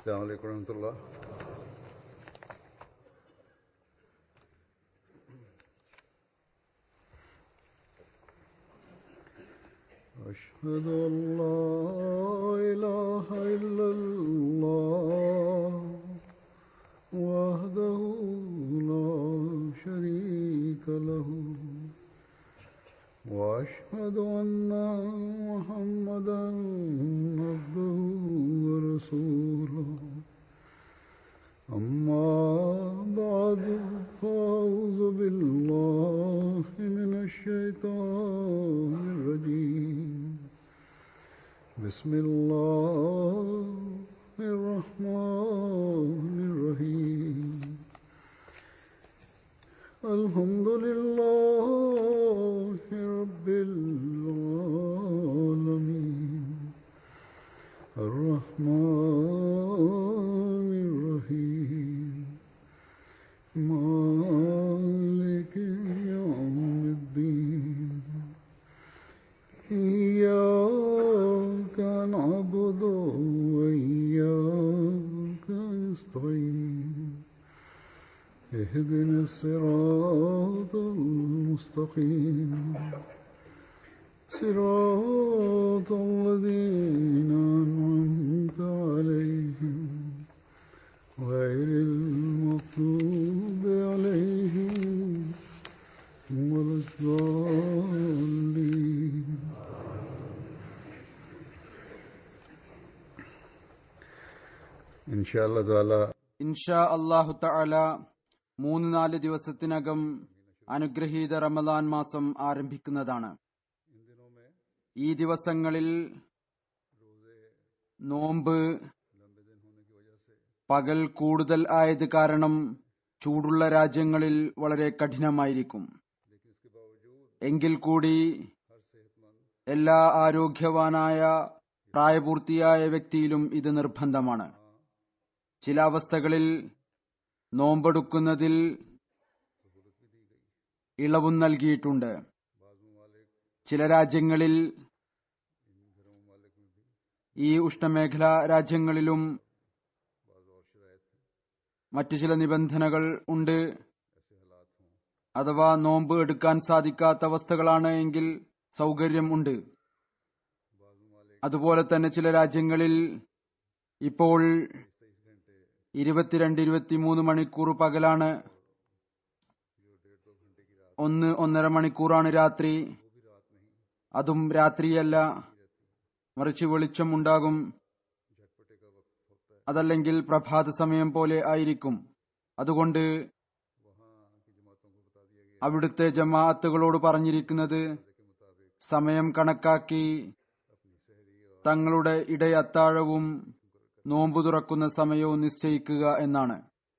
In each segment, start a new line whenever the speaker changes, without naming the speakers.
السلام عليكم ورحمة الله أشهد أن لا إله إلا الله وحده لا شريك له وأشهد أن محمدا عبده ورسوله أما بعد فأعوذ بالله من الشيطان الرجيم بسم الله الرحمن الرحيم الحمد لله رب العالمين الرحمن الرحيم مالك يوم الدين إياك نعبد وإياك نستعين اهدنا الصراط المستقيم صراط الذين أنعمت عليهم غير المغضوب عليهم ولا الضالين إن شاء الله تعالى
ഇൻഷാ അള്ളാഹു തആല മൂന്ന് നാല് ദിവസത്തിനകം അനുഗ്രഹീത റമദാൻ മാസം ആരംഭിക്കുന്നതാണ് ഈ ദിവസങ്ങളിൽ നോമ്പ് പകൽ കൂടുതൽ ആയത് കാരണം ചൂടുള്ള രാജ്യങ്ങളിൽ വളരെ കഠിനമായിരിക്കും എങ്കിൽ കൂടി എല്ലാ ആരോഗ്യവാനായ പ്രായപൂർത്തിയായ വ്യക്തിയിലും ഇത് നിർബന്ധമാണ് ചില അവസ്ഥകളിൽ നോമ്പെടുക്കുന്നതിൽ ഇളവും നൽകിയിട്ടുണ്ട് ചില രാജ്യങ്ങളിൽ ഈ ഉഷ്ണമേഖലാ രാജ്യങ്ങളിലും മറ്റു ചില നിബന്ധനകൾ ഉണ്ട് അഥവാ നോമ്പ് എടുക്കാൻ സാധിക്കാത്ത അവസ്ഥകളാണ് എങ്കിൽ സൗകര്യം ഉണ്ട് അതുപോലെ തന്നെ ചില രാജ്യങ്ങളിൽ ഇപ്പോൾ ഇരുപത്തിരണ്ട് ഇരുപത്തിമൂന്ന് മണിക്കൂർ പകലാണ് ഒന്ന് ഒന്നര മണിക്കൂറാണ് രാത്രി അതും രാത്രിയല്ല മറിച്ച് വെളിച്ചം ഉണ്ടാകും അതല്ലെങ്കിൽ പ്രഭാത സമയം പോലെ ആയിരിക്കും അതുകൊണ്ട് അവിടുത്തെ ജമാഅത്തുകളോട് പറഞ്ഞിരിക്കുന്നത് സമയം കണക്കാക്കി തങ്ങളുടെ ഇടയത്താഴവും നോമ്പു തുറക്കുന്ന സമയവും നിശ്ചയിക്കുക എന്നാണ്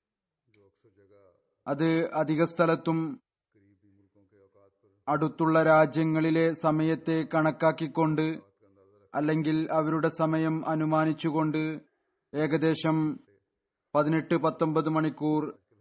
അത് അധിക സ്ഥലത്തും അടുത്തുള്ള രാജ്യങ്ങളിലെ സമയത്തെ കണക്കാക്കിക്കൊണ്ട് അല്ലെങ്കിൽ അവരുടെ സമയം അനുമാനിച്ചുകൊണ്ട് ഏകദേശം പതിനെട്ട് പത്തൊമ്പത് മണിക്കൂർ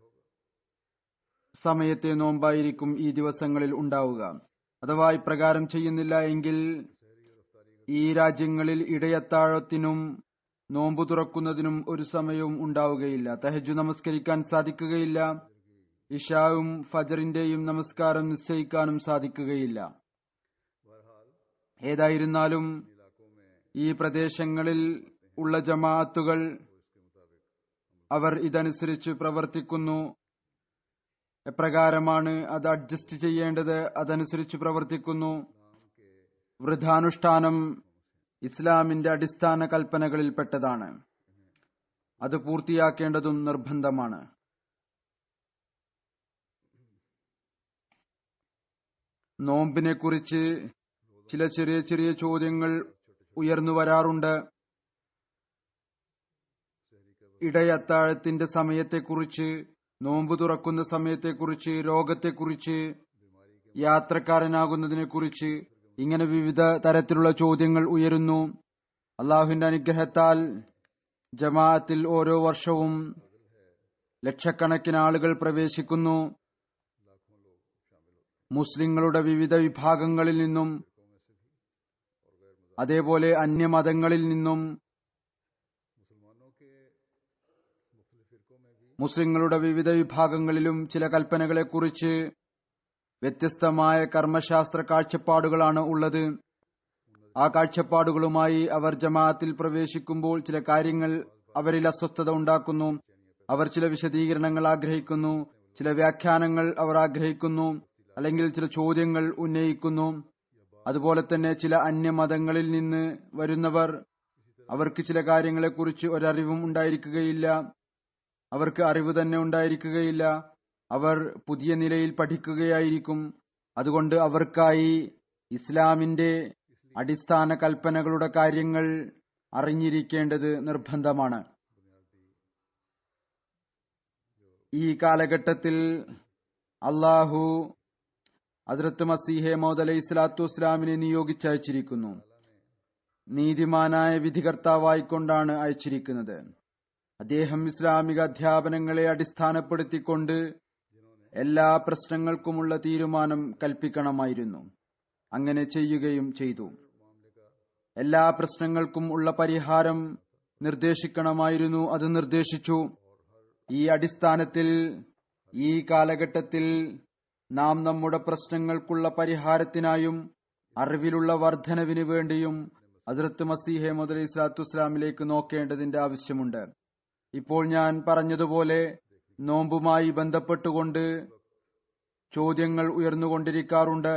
സമയത്തെ നോമ്പായിരിക്കും ഈ ദിവസങ്ങളിൽ ഉണ്ടാവുക അഥവാ ഇപ്രകാരം ചെയ്യുന്നില്ല എങ്കിൽ ഈ രാജ്യങ്ങളിൽ ഇടയത്താഴത്തിനും നോമ്പു തുറക്കുന്നതിനും ഒരു സമയവും ഉണ്ടാവുകയില്ല തഹജു നമസ്കരിക്കാൻ സാധിക്കുകയില്ല ഇഷാവും ഫജറിന്റെയും നമസ്കാരം നിശ്ചയിക്കാനും സാധിക്കുകയില്ല ഏതായിരുന്നാലും ഈ പ്രദേശങ്ങളിൽ ഉള്ള ജമാഅത്തുകൾ അവർ ഇതനുസരിച്ച് പ്രവർത്തിക്കുന്നു എപ്രകാരമാണ് അത് അഡ്ജസ്റ്റ് ചെയ്യേണ്ടത് അതനുസരിച്ച് പ്രവർത്തിക്കുന്നു വൃദ്ധാനുഷ്ഠാനം ഇസ്ലാമിന്റെ അടിസ്ഥാന കൽപ്പനകളിൽപ്പെട്ടതാണ് അത് പൂർത്തിയാക്കേണ്ടതും നിർബന്ധമാണ് നോമ്പിനെ കുറിച്ച് ചില ചെറിയ ചെറിയ ചോദ്യങ്ങൾ ഉയർന്നു വരാറുണ്ട് ഇടയത്താഴത്തിന്റെ സമയത്തെക്കുറിച്ച് നോമ്പ് തുറക്കുന്ന സമയത്തെക്കുറിച്ച് രോഗത്തെക്കുറിച്ച് യാത്രക്കാരനാകുന്നതിനെക്കുറിച്ച് ഇങ്ങനെ വിവിധ തരത്തിലുള്ള ചോദ്യങ്ങൾ ഉയരുന്നു അള്ളാഹുവിന്റെ അനുഗ്രഹത്താൽ ജമാഅത്തിൽ ഓരോ വർഷവും ലക്ഷക്കണക്കിന് ആളുകൾ പ്രവേശിക്കുന്നു മുസ്ലിങ്ങളുടെ വിവിധ വിഭാഗങ്ങളിൽ നിന്നും അതേപോലെ അന്യമതങ്ങളിൽ നിന്നും മുസ്ലിങ്ങളുടെ വിവിധ വിഭാഗങ്ങളിലും ചില കൽപ്പനകളെക്കുറിച്ച് വ്യത്യസ്തമായ കർമ്മശാസ്ത്ര കാഴ്ചപ്പാടുകളാണ് ഉള്ളത് ആ കാഴ്ചപ്പാടുകളുമായി അവർ ജമാഅത്തിൽ പ്രവേശിക്കുമ്പോൾ ചില കാര്യങ്ങൾ അവരിൽ അസ്വസ്ഥത ഉണ്ടാക്കുന്നു അവർ ചില വിശദീകരണങ്ങൾ ആഗ്രഹിക്കുന്നു ചില വ്യാഖ്യാനങ്ങൾ അവർ ആഗ്രഹിക്കുന്നു അല്ലെങ്കിൽ ചില ചോദ്യങ്ങൾ ഉന്നയിക്കുന്നു അതുപോലെ തന്നെ ചില അന്യമതങ്ങളിൽ നിന്ന് വരുന്നവർ അവർക്ക് ചില കാര്യങ്ങളെക്കുറിച്ച് ഒരറിവും ഉണ്ടായിരിക്കുകയില്ല അവർക്ക് അറിവ് തന്നെ ഉണ്ടായിരിക്കുകയില്ല അവർ പുതിയ നിലയിൽ പഠിക്കുകയായിരിക്കും അതുകൊണ്ട് അവർക്കായി ഇസ്ലാമിന്റെ അടിസ്ഥാന കൽപ്പനകളുടെ കാര്യങ്ങൾ അറിഞ്ഞിരിക്കേണ്ടത് നിർബന്ധമാണ് ഈ കാലഘട്ടത്തിൽ അള്ളാഹു ഹസ്രത്ത് മസീഹെ മോദ് അലൈഹി സ്വലാത്തു വസ്സലാമിനെ നിയോഗിച്ചയച്ചിരിക്കുന്നു നീതിമാനായ വിധികർത്താവായിക്കൊണ്ടാണ് അയച്ചിരിക്കുന്നത് അദ്ദേഹം ഇസ്ലാമിക അധ്യാപനങ്ങളെ അടിസ്ഥാനപ്പെടുത്തിക്കൊണ്ട് എല്ലാ പ്രശ്നങ്ങൾക്കുമുള്ള തീരുമാനം കൽപ്പിക്കണമായിരുന്നു അങ്ങനെ ചെയ്യുകയും ചെയ്തു എല്ലാ പ്രശ്നങ്ങൾക്കും ഉള്ള പരിഹാരം നിർദ്ദേശിക്കണമായിരുന്നു അത് നിർദ്ദേശിച്ചു ഈ അടിസ്ഥാനത്തിൽ ഈ കാലഘട്ടത്തിൽ നാം നമ്മുടെ പ്രശ്നങ്ങൾക്കുള്ള പരിഹാരത്തിനായും അറിവിലുള്ള വർധനവിന് വേണ്ടിയും ഹസ്രത്ത് മസീഹെ മുതലി ഇസ്ലാത്തു ഇസ്ലാമിലേക്ക് നോക്കേണ്ടതിന്റെ ആവശ്യമുണ്ട് ഇപ്പോൾ ഞാൻ പറഞ്ഞതുപോലെ നോമ്പുമായി ബന്ധപ്പെട്ടുകൊണ്ട് ചോദ്യങ്ങൾ ഉയർന്നുകൊണ്ടിരിക്കാറുണ്ട്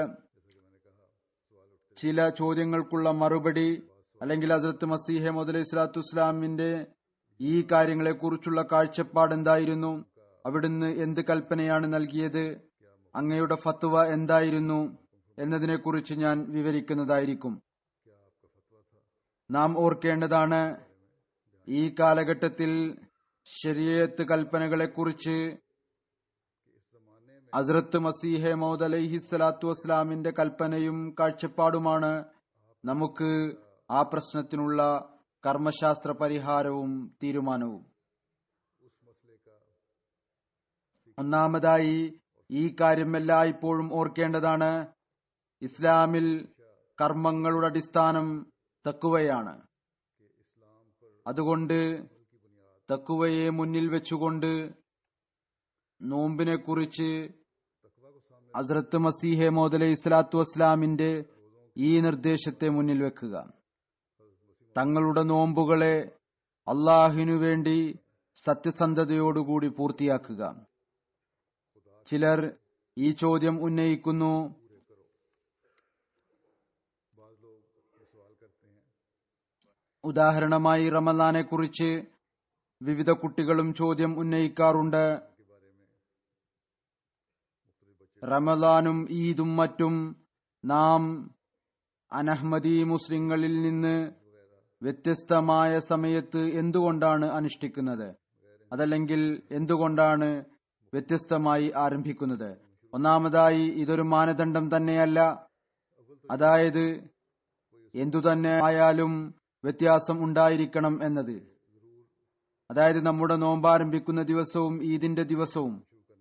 ചില ചോദ്യങ്ങൾക്കുള്ള മറുപടി അല്ലെങ്കിൽ ഹസ്രത്ത് മസീഹെ മുതലി ഇസ്ലാത്തു ഇസ്ലാമിന്റെ ഈ കാര്യങ്ങളെക്കുറിച്ചുള്ള കാഴ്ചപ്പാട് എന്തായിരുന്നു അവിടുന്ന് എന്ത് കൽപ്പനയാണ് നൽകിയത് അങ്ങയുടെ ഫത്വ എന്തായിരുന്നു എന്നതിനെക്കുറിച്ച് ഞാൻ വിവരിക്കുന്നതായിരിക്കും നാം ഓർക്കേണ്ടതാണ് ഈ കാലഘട്ടത്തിൽ ശരീരത്ത് കൽപ്പനകളെക്കുറിച്ച് അസ്രത്ത് മസീഹെ മൗദ് അലൈഹി സ്വലാത്തു വസ്സലാമിന്റെ കൽപ്പനയും കാഴ്ചപ്പാടുമാണ് നമുക്ക് ആ പ്രശ്നത്തിനുള്ള കർമ്മശാസ്ത്ര പരിഹാരവും തീരുമാനവും ഒന്നാമതായി ഈ കാര്യം എല്ലായ്പ്പോഴും ഓർക്കേണ്ടതാണ് ഇസ്ലാമിൽ കർമ്മങ്ങളുടെ അടിസ്ഥാനം തക്കുവയാണ് അതുകൊണ്ട് തക്കുവയെ മുന്നിൽ വെച്ചുകൊണ്ട് നോമ്പിനെ കുറിച്ച് ഹസ്രത്ത് മസീഹെ മോദലെ ഇസ്ലാത്തു വസ്ലാമിന്റെ ഈ നിർദ്ദേശത്തെ മുന്നിൽ വെക്കുക തങ്ങളുടെ നോമ്പുകളെ അള്ളാഹിനു വേണ്ടി സത്യസന്ധതയോടുകൂടി പൂർത്തിയാക്കുക ചിലർ ഈ ചോദ്യം ഉന്നയിക്കുന്നു ഉദാഹരണമായി റമദാനെ കുറിച്ച് വിവിധ കുട്ടികളും ചോദ്യം ഉന്നയിക്കാറുണ്ട് റമദാനും ഈദും മറ്റും നാം അനഹ്മദി മുസ്ലിങ്ങളിൽ നിന്ന് വ്യത്യസ്തമായ സമയത്ത് എന്തുകൊണ്ടാണ് അനുഷ്ഠിക്കുന്നത് അതല്ലെങ്കിൽ എന്തുകൊണ്ടാണ് വ്യത്യസ്തമായി ആരംഭിക്കുന്നത് ഒന്നാമതായി ഇതൊരു മാനദണ്ഡം തന്നെയല്ല അതായത് എന്തുതന്നെ ആയാലും വ്യത്യാസം ഉണ്ടായിരിക്കണം എന്നത് അതായത് നമ്മുടെ നോമ്പാരംഭിക്കുന്ന ദിവസവും ഈദിന്റെ ദിവസവും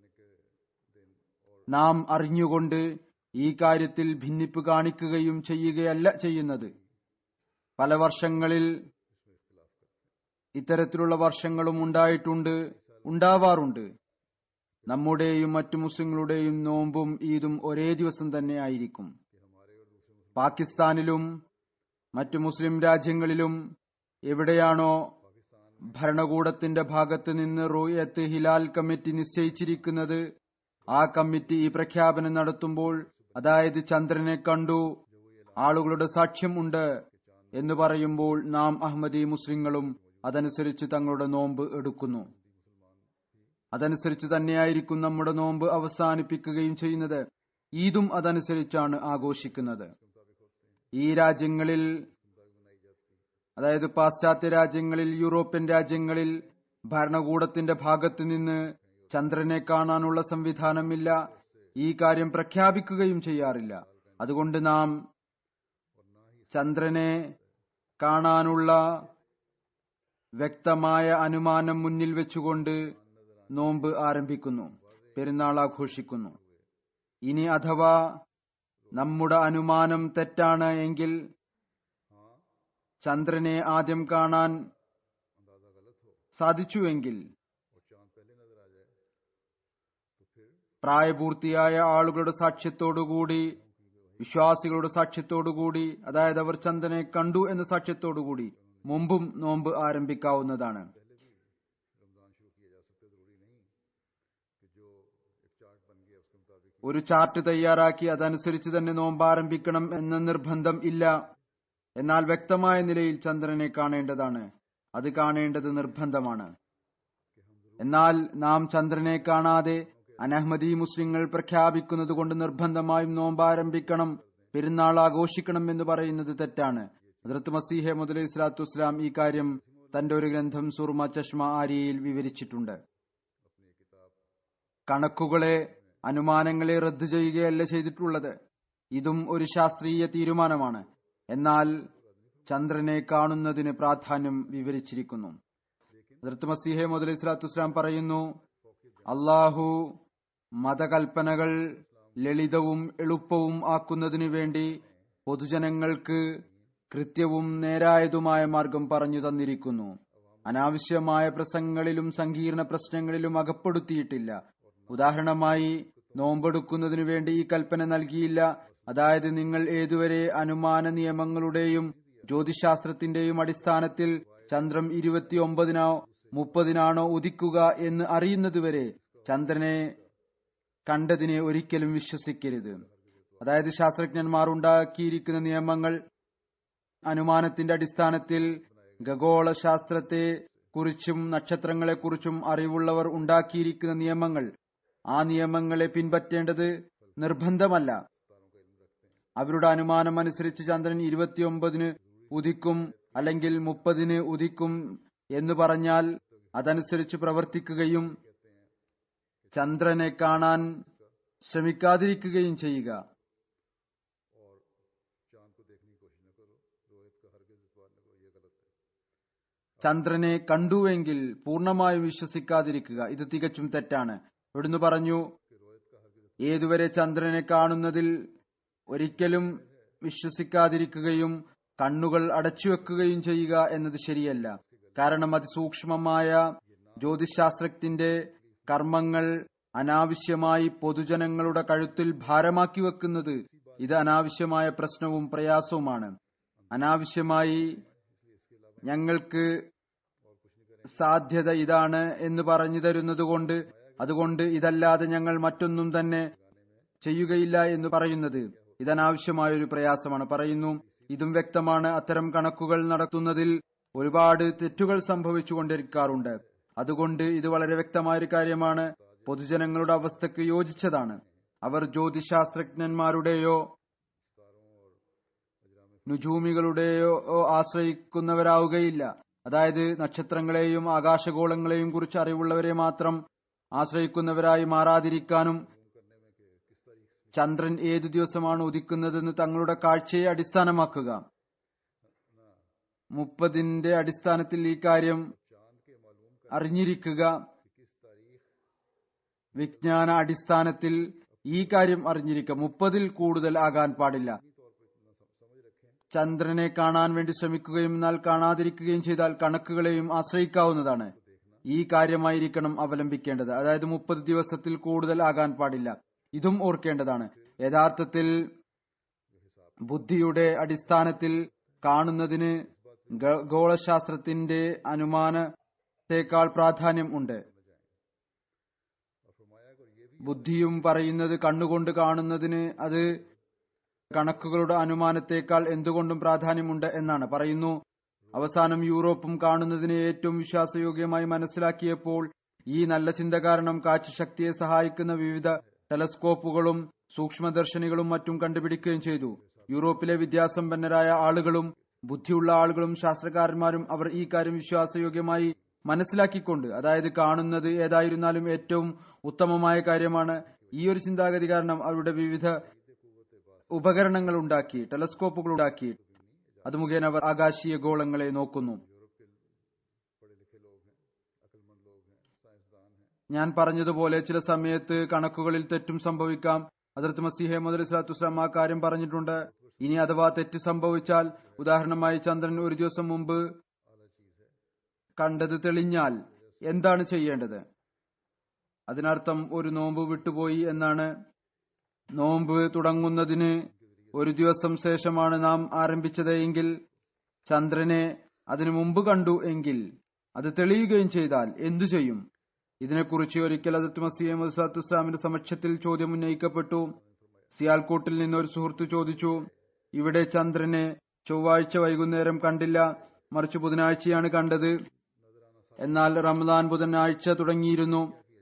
നാം അറിഞ്ഞുകൊണ്ട് ഈ കാര്യത്തിൽ ഭിന്നിപ്പ് കാണിക്കുകയും ചെയ്യുകയല്ല ചെയ്യുന്നത് പല വർഷങ്ങളിൽ ഇത്തരത്തിലുള്ള വർഷങ്ങളും ഉണ്ടായിട്ടുണ്ട് ഉണ്ടാവാറുണ്ട് നമ്മുടെയും മറ്റു മുസ്ലിങ്ങളുടെയും നോമ്പും ഈദും ഒരേ ദിവസം തന്നെ ആയിരിക്കും പാകിസ്ഥാനിലും മറ്റു മുസ്ലിം രാജ്യങ്ങളിലും എവിടെയാണോ ഭരണകൂടത്തിന്റെ ഭാഗത്ത് നിന്ന് റൂയത്ത് ഹിലാൽ കമ്മിറ്റി നിശ്ചയിച്ചിരിക്കുന്നത് ആ കമ്മിറ്റി ഈ പ്രഖ്യാപനം നടത്തുമ്പോൾ അതായത് ചന്ദ്രനെ കണ്ടു ആളുകളുടെ സാക്ഷ്യം ഉണ്ട് എന്ന് പറയുമ്പോൾ നാം അഹമ്മദി മുസ്ലിങ്ങളും അതനുസരിച്ച് തങ്ങളുടെ നോമ്പ് എടുക്കുന്നു അതനുസരിച്ച് തന്നെയായിരിക്കും നമ്മുടെ നോമ്പ് അവസാനിപ്പിക്കുകയും ചെയ്യുന്നത് ഈദും അതനുസരിച്ചാണ് ആഘോഷിക്കുന്നത് ഈ രാജ്യങ്ങളിൽ അതായത് പാശ്ചാത്യ രാജ്യങ്ങളിൽ യൂറോപ്യൻ രാജ്യങ്ങളിൽ ഭരണകൂടത്തിന്റെ ഭാഗത്ത് നിന്ന് ചന്ദ്രനെ കാണാനുള്ള സംവിധാനമില്ല ഈ കാര്യം പ്രഖ്യാപിക്കുകയും ചെയ്യാറില്ല അതുകൊണ്ട് നാം ചന്ദ്രനെ കാണാനുള്ള വ്യക്തമായ അനുമാനം മുന്നിൽ വെച്ചുകൊണ്ട് നോമ്പ് ആരംഭിക്കുന്നു പെരുന്നാൾ ആഘോഷിക്കുന്നു ഇനി അഥവാ നമ്മുടെ അനുമാനം തെറ്റാണ് എങ്കിൽ ചന്ദ്രനെ ആദ്യം കാണാൻ സാധിച്ചുവെങ്കിൽ പ്രായപൂർത്തിയായ ആളുകളുടെ സാക്ഷ്യത്തോടുകൂടി വിശ്വാസികളുടെ സാക്ഷ്യത്തോടുകൂടി അതായത് അവർ ചന്ദ്രനെ കണ്ടു എന്ന സാക്ഷ്യത്തോടുകൂടി മുമ്പും നോമ്പ് ആരംഭിക്കാവുന്നതാണ് ഒരു ചാർട്ട് തയ്യാറാക്കി അതനുസരിച്ച് തന്നെ നോമ്പ് ആരംഭിക്കണം എന്ന നിർബന്ധം ഇല്ല എന്നാൽ വ്യക്തമായ നിലയിൽ ചന്ദ്രനെ കാണേണ്ടതാണ് അത് കാണേണ്ടത് നിർബന്ധമാണ് എന്നാൽ നാം ചന്ദ്രനെ കാണാതെ അനഹ്മദി മുസ്ലിങ്ങൾ പ്രഖ്യാപിക്കുന്നത് കൊണ്ട് നിർബന്ധമായും നോമ്പ് ആരംഭിക്കണം പെരുന്നാൾ ആഘോഷിക്കണം എന്ന് പറയുന്നത് തെറ്റാണ് ഹസ്രത്ത് മസീഹെ മുതലി ഇസ്ലാത്തു ഇസ്ലാം ഈ കാര്യം തന്റെ ഒരു ഗ്രന്ഥം സുർമ ചഷ്മ ആരിയയിൽ വിവരിച്ചിട്ടുണ്ട് കണക്കുകളെ അനുമാനങ്ങളെ റദ്ദു ചെയ്യുകയല്ല ചെയ്തിട്ടുള്ളത് ഇതും ഒരു ശാസ്ത്രീയ തീരുമാനമാണ് എന്നാൽ ചന്ദ്രനെ കാണുന്നതിന് പ്രാധാന്യം വിവരിച്ചിരിക്കുന്നു ഹസ്രത്ത് മസീഹെ മുതലി ഇസ്ലാത്തു ഇസ്ലാം പറയുന്നു അള്ളാഹു മതകൽപ്പനകൾ ലളിതവും എളുപ്പവും ആക്കുന്നതിനു വേണ്ടി പൊതുജനങ്ങൾക്ക് കൃത്യവും നേരായതുമായ മാർഗം പറഞ്ഞു തന്നിരിക്കുന്നു അനാവശ്യമായ പ്രസംഗങ്ങളിലും സങ്കീർണ പ്രശ്നങ്ങളിലും അകപ്പെടുത്തിയിട്ടില്ല ഉദാഹരണമായി നോമ്പെടുക്കുന്നതിനു വേണ്ടി ഈ കൽപ്പന നൽകിയില്ല അതായത് നിങ്ങൾ ഏതുവരെ അനുമാന നിയമങ്ങളുടെയും ജ്യോതിശാസ്ത്രത്തിന്റെയും അടിസ്ഥാനത്തിൽ ചന്ദ്രൻ ഇരുപത്തിയൊമ്പതിനോ മുപ്പതിനാണോ ഉദിക്കുക എന്ന് അറിയുന്നതുവരെ ചന്ദ്രനെ കണ്ടതിനെ ഒരിക്കലും വിശ്വസിക്കരുത് അതായത് ശാസ്ത്രജ്ഞന്മാർ ഉണ്ടാക്കിയിരിക്കുന്ന നിയമങ്ങൾ അനുമാനത്തിന്റെ അടിസ്ഥാനത്തിൽ ഖഗോള ശാസ്ത്രത്തെ കുറിച്ചും നക്ഷത്രങ്ങളെക്കുറിച്ചും അറിവുള്ളവർ ഉണ്ടാക്കിയിരിക്കുന്ന നിയമങ്ങൾ ആ നിയമങ്ങളെ പിൻപറ്റേണ്ടത് നിർബന്ധമല്ല അവരുടെ അനുമാനം അനുസരിച്ച് ചന്ദ്രൻ ഇരുപത്തിയൊമ്പതിന് ഉദിക്കും അല്ലെങ്കിൽ മുപ്പതിന് ഉദിക്കും എന്ന് പറഞ്ഞാൽ അതനുസരിച്ച് പ്രവർത്തിക്കുകയും ചന്ദ്രനെ കാണാൻ ശ്രമിക്കാതിരിക്കുകയും ചെയ്യുക ചന്ദ്രനെ കണ്ടുവെങ്കിൽ പൂർണ്ണമായും വിശ്വസിക്കാതിരിക്കുക ഇത് തികച്ചും തെറ്റാണ് ഇവിടുന്ന് പറഞ്ഞു ഏതുവരെ ചന്ദ്രനെ കാണുന്നതിൽ ഒരിക്കലും വിശ്വസിക്കാതിരിക്കുകയും കണ്ണുകൾ അടച്ചുവെക്കുകയും ചെയ്യുക എന്നത് ശരിയല്ല കാരണം അതിസൂക്ഷ്മമായ ജ്യോതിശാസ്ത്രത്തിന്റെ കർമ്മങ്ങൾ അനാവശ്യമായി പൊതുജനങ്ങളുടെ കഴുത്തിൽ ഭാരമാക്കി വെക്കുന്നത് ഇത് അനാവശ്യമായ പ്രശ്നവും പ്രയാസവുമാണ് അനാവശ്യമായി ഞങ്ങൾക്ക് സാധ്യത ഇതാണ് എന്ന് പറഞ്ഞു തരുന്നത് കൊണ്ട് അതുകൊണ്ട് ഇതല്ലാതെ ഞങ്ങൾ മറ്റൊന്നും തന്നെ ചെയ്യുകയില്ല എന്ന് പറയുന്നത് ഇതനാവശ്യമായ ഒരു പ്രയാസമാണ് പറയുന്നു ഇതും വ്യക്തമാണ് അത്തരം കണക്കുകൾ നടത്തുന്നതിൽ ഒരുപാട് തെറ്റുകൾ സംഭവിച്ചുകൊണ്ടിരിക്കാറുണ്ട് അതുകൊണ്ട് ഇത് വളരെ വ്യക്തമായ ഒരു കാര്യമാണ് പൊതുജനങ്ങളുടെ അവസ്ഥക്ക് യോജിച്ചതാണ് അവർ ജ്യോതിശാസ്ത്രജ്ഞന്മാരുടെയോ നുജൂമികളുടെയോ ആശ്രയിക്കുന്നവരാവുകയില്ല അതായത് നക്ഷത്രങ്ങളെയും ആകാശഗോളങ്ങളെയും കുറിച്ച് അറിവുള്ളവരെ മാത്രം ആശ്രയിക്കുന്നവരായി മാറാതിരിക്കാനും ചന്ദ്രൻ ഏതു ദിവസമാണ് ഉദിക്കുന്നതെന്ന് തങ്ങളുടെ കാഴ്ചയെ അടിസ്ഥാനമാക്കുക മുപ്പതിന്റെ അടിസ്ഥാനത്തിൽ ഈ കാര്യം അറിഞ്ഞിരിക്കുക വിജ്ഞാന അടിസ്ഥാനത്തിൽ ഈ കാര്യം അറിഞ്ഞിരിക്കുക മുപ്പതിൽ കൂടുതൽ ആകാൻ പാടില്ല ചന്ദ്രനെ കാണാൻ വേണ്ടി ശ്രമിക്കുകയും എന്നാൽ കാണാതിരിക്കുകയും ചെയ്താൽ കണക്കുകളെയും ആശ്രയിക്കാവുന്നതാണ് ഈ കാര്യമായിരിക്കണം അവലംബിക്കേണ്ടത് അതായത് മുപ്പത് ദിവസത്തിൽ കൂടുതൽ ആകാൻ പാടില്ല ഇതും ഓർക്കേണ്ടതാണ് യഥാർത്ഥത്തിൽ ബുദ്ധിയുടെ അടിസ്ഥാനത്തിൽ കാണുന്നതിന് ഗോളശാസ്ത്രത്തിന്റെ അനുമാനത്തെക്കാൾ പ്രാധാന്യം ഉണ്ട് ബുദ്ധിയും പറയുന്നത് കണ്ണുകൊണ്ട് കാണുന്നതിന് അത് കണക്കുകളുടെ അനുമാനത്തെക്കാൾ എന്തുകൊണ്ടും പ്രാധാന്യമുണ്ട് എന്നാണ് പറയുന്നു അവസാനം യൂറോപ്പും കാണുന്നതിന് ഏറ്റവും വിശ്വാസയോഗ്യമായി മനസ്സിലാക്കിയപ്പോൾ ഈ നല്ല ചിന്ത കാരണം കാഴ്ചശക്തിയെ സഹായിക്കുന്ന വിവിധ ടെലസ്കോപ്പുകളും സൂക്ഷ്മദർശിനികളും മറ്റും കണ്ടുപിടിക്കുകയും ചെയ്തു യൂറോപ്പിലെ വിദ്യാസമ്പന്നരായ ആളുകളും ബുദ്ധിയുള്ള ആളുകളും ശാസ്ത്രകാരന്മാരും അവർ ഈ കാര്യം വിശ്വാസയോഗ്യമായി മനസ്സിലാക്കിക്കൊണ്ട് അതായത് കാണുന്നത് ഏതായിരുന്നാലും ഏറ്റവും ഉത്തമമായ കാര്യമാണ് ഈ ഒരു ചിന്താഗതി കാരണം അവരുടെ വിവിധ ഉപകരണങ്ങൾ ഉണ്ടാക്കി ടെലസ്കോപ്പുകൾ ഉണ്ടാക്കി അത് മുഖേന അവർ ആകാശീയ ഗോളങ്ങളെ നോക്കുന്നു ഞാൻ പറഞ്ഞതുപോലെ ചില സമയത്ത് കണക്കുകളിൽ തെറ്റും സംഭവിക്കാം അതിർത്ത് മസീഹെ മുതൽ ഇസ്ലാത്തുസ്ലാം ആ കാര്യം പറഞ്ഞിട്ടുണ്ട് ഇനി അഥവാ തെറ്റ് സംഭവിച്ചാൽ ഉദാഹരണമായി ചന്ദ്രൻ ഒരു ദിവസം മുമ്പ് കണ്ടത് തെളിഞ്ഞാൽ എന്താണ് ചെയ്യേണ്ടത് അതിനർത്ഥം ഒരു നോമ്പ് വിട്ടുപോയി എന്നാണ് നോമ്പ് തുടങ്ങുന്നതിന് ഒരു ദിവസം ശേഷമാണ് നാം ആരംഭിച്ചത് എങ്കിൽ ചന്ദ്രനെ അതിനു മുമ്പ് കണ്ടു എങ്കിൽ അത് തെളിയുകയും ചെയ്താൽ എന്തു ചെയ്യും ഇതിനെക്കുറിച്ച് ഒരിക്കൽ അതിർത്ത് മസീം ഇസ്ലാമിന്റെ സമക്ഷത്തിൽ ചോദ്യം ഉന്നയിക്കപ്പെട്ടു സിയാൽകോട്ടിൽ നിന്ന് ഒരു സുഹൃത്ത് ചോദിച്ചു ഇവിടെ ചന്ദ്രനെ ചൊവ്വാഴ്ച വൈകുന്നേരം കണ്ടില്ല മറിച്ച് ബുധനാഴ്ചയാണ് കണ്ടത് എന്നാൽ റംസാൻ ബുധനാഴ്ച തുടങ്ങിയിരുന്നു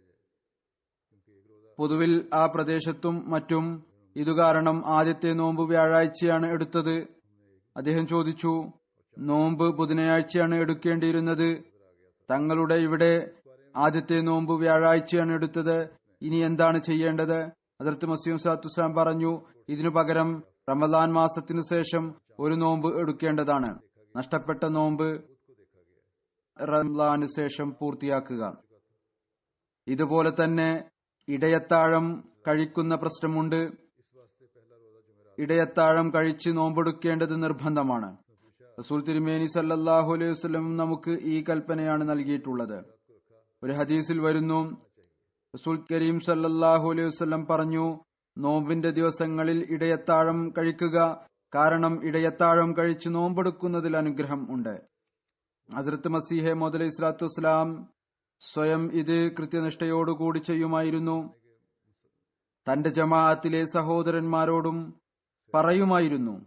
പൊതുവിൽ ആ പ്രദേശത്തും മറ്റും ഇതുകാരണം ആദ്യത്തെ നോമ്പ് വ്യാഴാഴ്ചയാണ് എടുത്തത് അദ്ദേഹം ചോദിച്ചു നോമ്പ് ബുധനാഴ്ചയാണ് എടുക്കേണ്ടിയിരുന്നത് തങ്ങളുടെ ഇവിടെ ആദ്യത്തെ നോമ്പ് വ്യാഴാഴ്ചയാണ് എടുത്തത് ഇനി എന്താണ് ചെയ്യേണ്ടത് അതിർത്ത് മസീം സാത്തുസ്ലാം പറഞ്ഞു ഇതിനു പകരം റമദാൻ മാസത്തിനു ശേഷം ഒരു നോമ്പ് എടുക്കേണ്ടതാണ് നഷ്ടപ്പെട്ട നോമ്പ് റംലാനു ശേഷം പൂർത്തിയാക്കുക ഇതുപോലെ തന്നെ ഇടയത്താഴം കഴിക്കുന്ന പ്രശ്നമുണ്ട് ഇടയത്താഴം കഴിച്ച് നോമ്പെടുക്കേണ്ടത് നിർബന്ധമാണ് റസൂൽ തിരുമേനി സല്ലാഹു അലൈഹി വസ്ലം നമുക്ക് ഈ കൽപ്പനയാണ് നൽകിയിട്ടുള്ളത് ഒരു ഹദീസിൽ വരുന്നു റസൂൽ കരീം സല്ലാഹു അലൈഹി വസ്ലം പറഞ്ഞു നോമ്പിന്റെ ദിവസങ്ങളിൽ ഇടയത്താഴം കഴിക്കുക കാരണം ഇടയത്താഴം കഴിച്ച് നോമ്പെടുക്കുന്നതിൽ അനുഗ്രഹം ഉണ്ട് ഹസരത്ത് മസീഹെ മുതലി ഇസ്ലാത്തു വസ്സലാം സ്വയം ഇത് കൃത്യനിഷ്ഠയോടുകൂടി ചെയ്യുമായിരുന്നു തന്റെ ജമാഅത്തിലെ സഹോദരന്മാരോടും പറയുമായിരുന്നു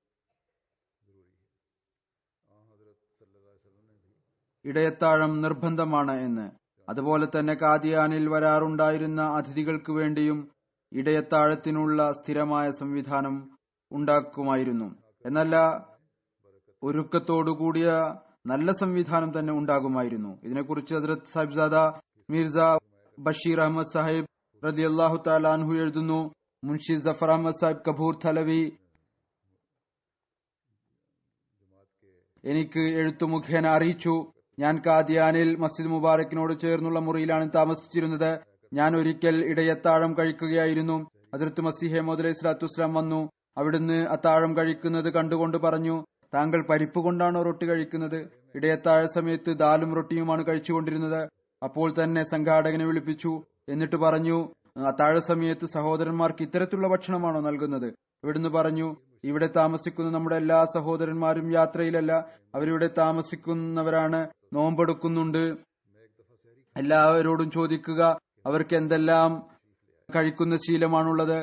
ഇടയത്താഴം നിർബന്ധമാണ് എന്ന് അതുപോലെ തന്നെ കാദിയാനിൽ വരാറുണ്ടായിരുന്ന അതിഥികൾക്ക് വേണ്ടിയും ഇടയത്താഴത്തിനുള്ള സ്ഥിരമായ സംവിധാനം ഉണ്ടാക്കുമായിരുന്നു എന്നല്ല ഒരുക്കത്തോടുകൂടിയ നല്ല സംവിധാനം തന്നെ ഉണ്ടാകുമായിരുന്നു ഇതിനെക്കുറിച്ച് ഹജറത് സാഹിബ്സാദ മിർസ ബഷീർ അഹമ്മദ് സാഹിബ് റതി അള്ളാഹു താലാൻഹു എഴുതുന്നു മുൻഷി ജഫർ അഹമ്മദ് സാഹിബ് കപൂർ തലവി എനിക്ക് എഴുത്തു മുഖേന അറിയിച്ചു ഞാൻ കാദിയാനിൽ മസ്ജിദ് മുബാറക്കിനോട് ചേർന്നുള്ള മുറിയിലാണ് താമസിച്ചിരുന്നത് ഞാൻ ഒരിക്കൽ ഇടയത്താഴം കഴിക്കുകയായിരുന്നു ഹസരത്ത് മസിഹെ മുതലേ ഇസ്ലാത്തു വസ്ലാം വന്നു അവിടുന്ന് അത്താഴം കഴിക്കുന്നത് കണ്ടുകൊണ്ട് പറഞ്ഞു താങ്കൾ പരിപ്പ് കൊണ്ടാണോ റൊട്ടി കഴിക്കുന്നത് ഇടയത്താഴ സമയത്ത് ദാലും റൊട്ടിയുമാണ് കഴിച്ചുകൊണ്ടിരുന്നത് അപ്പോൾ തന്നെ സംഘാടകനെ വിളിപ്പിച്ചു എന്നിട്ട് പറഞ്ഞു അത്താഴ സമയത്ത് സഹോദരന്മാർക്ക് ഇത്തരത്തിലുള്ള ഭക്ഷണമാണോ നൽകുന്നത് ഇവിടുന്ന് പറഞ്ഞു ഇവിടെ താമസിക്കുന്ന നമ്മുടെ എല്ലാ സഹോദരന്മാരും യാത്രയിലല്ല അവരിവിടെ താമസിക്കുന്നവരാണ് നോമ്പെടുക്കുന്നുണ്ട് എല്ലാവരോടും ചോദിക്കുക അവർക്ക് എന്തെല്ലാം കഴിക്കുന്ന ശീലമാണുള്ളത്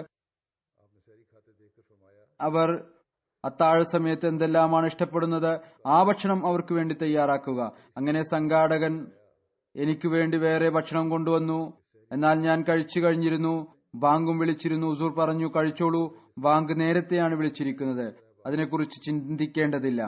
അവർ അത്താഴ സമയത്ത് എന്തെല്ലാമാണ് ഇഷ്ടപ്പെടുന്നത് ആ ഭക്ഷണം അവർക്ക് വേണ്ടി തയ്യാറാക്കുക അങ്ങനെ സംഘാടകൻ എനിക്ക് വേണ്ടി വേറെ ഭക്ഷണം കൊണ്ടുവന്നു എന്നാൽ ഞാൻ കഴിച്ചു കഴിഞ്ഞിരുന്നു ബാങ്കും വിളിച്ചിരുന്നു ഉസൂർ പറഞ്ഞു കഴിച്ചോളൂ ബാങ്ക് നേരത്തെയാണ് വിളിച്ചിരിക്കുന്നത് അതിനെക്കുറിച്ച് ചിന്തിക്കേണ്ടതില്ല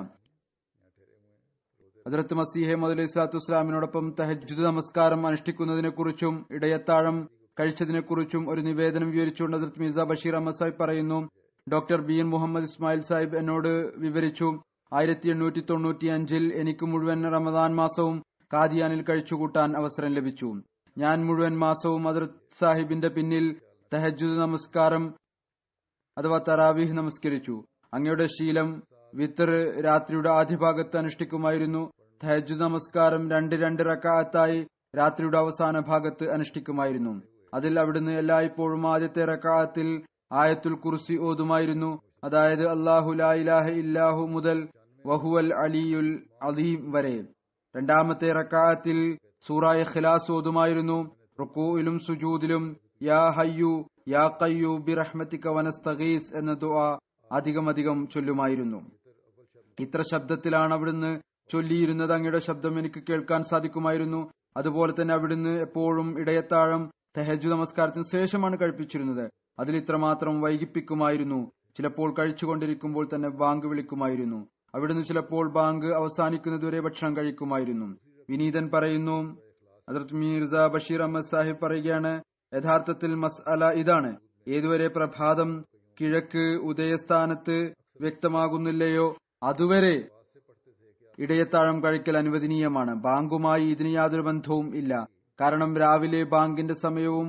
ഹസരത്ത് മസീഹെ മുതലി ഇസ്ലാത്തു ഇസ്ലാമിനോടൊപ്പം തഹജുദ് നമസ്കാരം അനുഷ്ഠിക്കുന്നതിനെക്കുറിച്ചും ഇടയത്താഴം കഴിച്ചതിനെക്കുറിച്ചും ഒരു നിവേദനം വിവരിച്ചുകൊണ്ട് ഹസരത്ത് മിർസ ബഷീർ അഹമ്മദ് സാഹിബ് പറയുന്നു doctor B N Muhammad Ismail Sahib എന്നോട് വിവരിച്ചു ആയിരത്തി എണ്ണൂറ്റി തൊണ്ണൂറ്റി അഞ്ചിൽ എനിക്ക് മുഴുവൻ റമദാൻ മാസവും കാദിയാനിൽ കഴിച്ചുകൂട്ടാൻ അവസരം ലഭിച്ചു ഞാൻ മുഴുവൻ മാസവും ഹസരത് സാഹിബിന്റെ പിന്നിൽ തഹജുദ് നമസ്കാരം അഥവാ തറാവീഹ് നമസ്കരിച്ചു അങ്ങയുടെ ശീലം വിത്തർ രാത്രിയുടെ ആദ്യ ഭാഗത്ത് അനുഷ്ഠിക്കുമായിരുന്നു തഹജുദ് നമസ്കാരം രണ്ട് രണ്ട് റക്കാത്തായി രാത്രിയുടെ അവസാന ഭാഗത്ത് അനുഷ്ഠിക്കുമായിരുന്നു അതിൽ അവിടുന്ന് എല്ലായ്പ്പോഴും ആദ്യത്തെ റക്കാത്തിൽ ആയത്തുൽ കുർസി ഓതുമായിരുന്നു അതായത് അള്ളാഹു ലായിലാഹ ഇല്ലാഹു മുതൽ വഹുവൽ അലിയുൽ അലീം വരെ രണ്ടാമത്തെ റക്കാത്തിൽ സൂറായ ഖിലാസ് ഓതുമായിരുന്നു റുക്കൂയിലും സുജൂദിലും യാ ഹയ്യു യാ കയ്യു ബിറഹ്മത്തിക വനസ്തഗീസ് എന്ന ദുആ അധികമധികം ചൊല്ലുമായിരുന്നു ഇത്ര ശബ്ദത്തിലാണ് അവിടുന്ന് ചൊല്ലിയിരുന്നത് അങ്ങയുടെ ശബ്ദം എനിക്ക് കേൾക്കാൻ സാധിക്കുമായിരുന്നു അതുപോലെ തന്നെ അവിടുന്ന് എപ്പോഴും ഇടയത്താഴം തെഹജു നമസ്കാരത്തിന് ശേഷമാണ് കഴിപ്പിച്ചിരുന്നത് അതിൽ ഇത്രമാത്രം വൈകിപ്പിക്കുമായിരുന്നു ചിലപ്പോൾ കഴിച്ചുകൊണ്ടിരിക്കുമ്പോൾ തന്നെ ബാങ്ക് വിളിക്കുമായിരുന്നു അവിടുന്ന് ചിലപ്പോൾ ബാങ്ക് അവസാനിക്കുന്നതുവരെ ഭക്ഷണം കഴിക്കുമായിരുന്നു വിനീതൻ പറയുന്നു ഹജറത് മീർസ ബഷീർ അഹമ്മദ് സാഹിബ് പറയുകയാണ് യഥാർത്ഥത്തിൽ മസ്അല ഇതാണ് ഏതുവരെ പ്രഭാതം കിഴക്ക് ഉദയസ്ഥാനത്ത് വ്യക്തമാകുന്നില്ലയോ അതുവരെ ഇടയത്താഴം കഴിക്കൽ അനുവദനീയമാണ് ബാങ്കുമായി ഇതിന് യാതൊരു ബന്ധവും ഇല്ല കാരണം രാവിലെ ബാങ്കിന്റെ സമയവും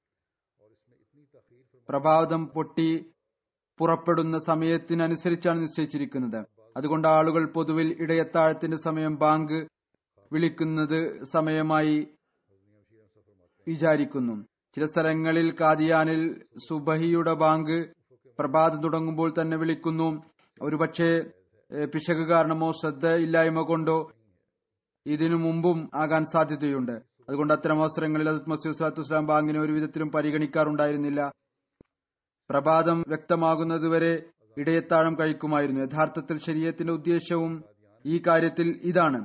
പ്രഭാതം പൊട്ടി പുറപ്പെടുന്ന സമയത്തിനനുസരിച്ചാണ് നിശ്ചയിച്ചിരിക്കുന്നത് അതുകൊണ്ട് ആളുകൾ പൊതുവിൽ ഇടയത്താഴത്തിന്റെ സമയം ബാങ്ക് വിളിക്കുന്നത് സമയമായി വിചാരിക്കുന്നു ചില സ്ഥലങ്ങളിൽ കാദിയാനിൽ സുബഹിയുടെ ബാങ്ക് പ്രഭാതം തുടങ്ങുമ്പോൾ തന്നെ വിളിക്കുന്നു ഒരുപക്ഷെ ഏഹ്, പിശക് കാരണമോ ശ്രദ്ധ ഇല്ലായ്മ കൊണ്ടോ ഇതിനു മുമ്പും ആകാൻ സാധ്യതയുണ്ട് അതുകൊണ്ട് അത്തരം അവസരങ്ങളിൽ അസത് മസീദ് സ്വലാത്തു വസ്സലാം ബാങ്കിനെ ഒരു വിധത്തിലും പരിഗണിക്കാറുണ്ടായിരുന്നില്ല പ്രഭാതം വ്യക്തമാകുന്നതുവരെ ഇടയത്താഴം കഴിക്കുമായിരുന്നു യഥാർത്ഥത്തിൽ ശരീരത്തിന്റെ ഉദ്ദേശവും ഈ കാര്യത്തിൽ ഇതാണ്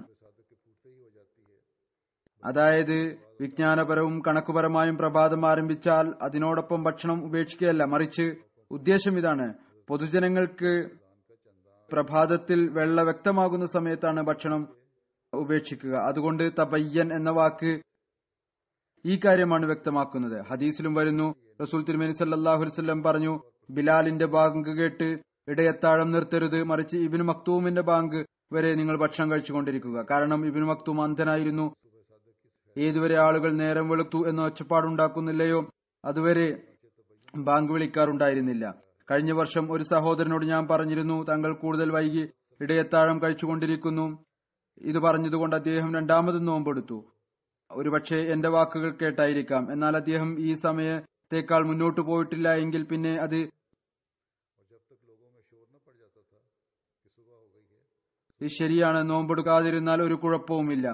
അതായത് വിജ്ഞാനപരവും കണക്കുപരമായും പ്രഭാതം ആരംഭിച്ചാൽ അതിനോടൊപ്പം ഭക്ഷണം ഉപേക്ഷിക്കുകയല്ല മറിച്ച് ഉദ്ദേശം ഇതാണ് പൊതുജനങ്ങൾക്ക് പ്രഭാതത്തിൽ വെള്ള വ്യക്തമാകുന്ന സമയത്താണ് ഭക്ഷണം ഉപേക്ഷിക്കുക അതുകൊണ്ട് തബയ്യൻ എന്ന വാക്ക് ഈ കാര്യമാണ് വ്യക്തമാക്കുന്നത് ഹദീസിലും വരുന്നു റസൂൽ തിരുമേനി സല്ലാഹു വസ്ലം പറഞ്ഞു ബിലാലിന്റെ ബാങ്ക് കേട്ട് ഇടയത്താഴം നിർത്തരുത് മറിച്ച് ഇബിന് മക്തൂമിന്റെ ബാങ്ക് വരെ നിങ്ങൾ ഭക്ഷണം കഴിച്ചുകൊണ്ടിരിക്കുക കാരണം ഇബിന് മക്തൂം അന്ധനായിരുന്നു ഏതുവരെ ആളുകൾ നേരം വെളുത്തു എന്ന ഒച്ചപ്പാടുണ്ടാക്കുന്നില്ലയോ അതുവരെ ബാങ്ക് വിളിക്കാറുണ്ടായിരുന്നില്ല കഴിഞ്ഞ വർഷം ഒരു സഹോദരനോട് ഞാൻ പറഞ്ഞിരുന്നു താങ്കൾ കൂടുതൽ വൈകി ഇടയത്താഴം കഴിച്ചുകൊണ്ടിരിക്കുന്നു ഇത് പറഞ്ഞതുകൊണ്ട് അദ്ദേഹം രണ്ടാമതും നോമ്പെടുത്തു ഒരുപക്ഷെ എന്റെ വാക്കുകൾ കേട്ടായിരിക്കാം എന്നാൽ അദ്ദേഹം ഈ സമയത്തേക്കാൾ മുന്നോട്ട് പോയിട്ടില്ല എങ്കിൽ പിന്നെ അത് ഇത് ശരിയാണ് നോമ്പെടുക്കാതിരുന്നാൽ ഒരു കുഴപ്പവുമില്ല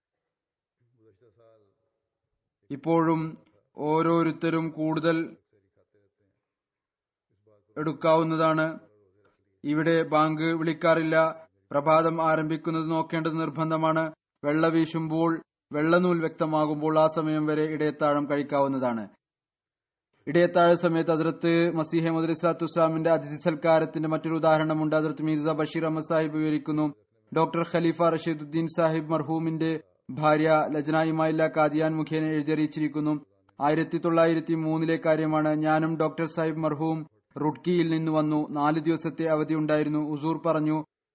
ഇപ്പോഴും ഓരോരുത്തരും കൂടുതൽ എടുക്കാവുന്നതാണ് ഇവിടെ ബാങ്ക് വിളിക്കാറില്ല പ്രഭാതം ആരംഭിക്കുന്നത് നോക്കേണ്ടത് നിർബന്ധമാണ് വെള്ള വീശുമ്പോൾ വെള്ളനൂൽ വ്യക്തമാകുമ്പോൾ ആ സമയം വരെ ഇടയത്താഴം കഴിക്കാവുന്നതാണ് ഇടയത്താഴ സമയത്ത് അതിർത്ത് മസീഹ മുദ് ഇസ്ലാത്തു ഇസ്ലാമിന്റെ അതിഥി സൽക്കാരത്തിന്റെ മറ്റൊരു ഉദാഹരണമുണ്ട് അതിർത്ത് മീർസ ബഷീർ അഹമ്മദ് സാഹിബ് വിവരിക്കുന്നു ഡോക്ടർ ഖലീഫ റഷീദുദ്ദീൻ സാഹിബ് മർഹൂമിന്റെ ഭാര്യ ലജ്ന ഇമായില്ല കാദിയാൻ മുഖേന എഴുതിയറിയിച്ചിരിക്കുന്നു ആയിരത്തി തൊള്ളായിരത്തി മൂന്നിലെ കാര്യമാണ് ഞാനും ഡോക്ടർ സാഹിബ് മർഹൂം റുഡ്കിയിൽ നിന്ന് വന്നു നാല് ദിവസത്തെ അവധി ഉണ്ടായിരുന്നു ഉസൂർ പറഞ്ഞു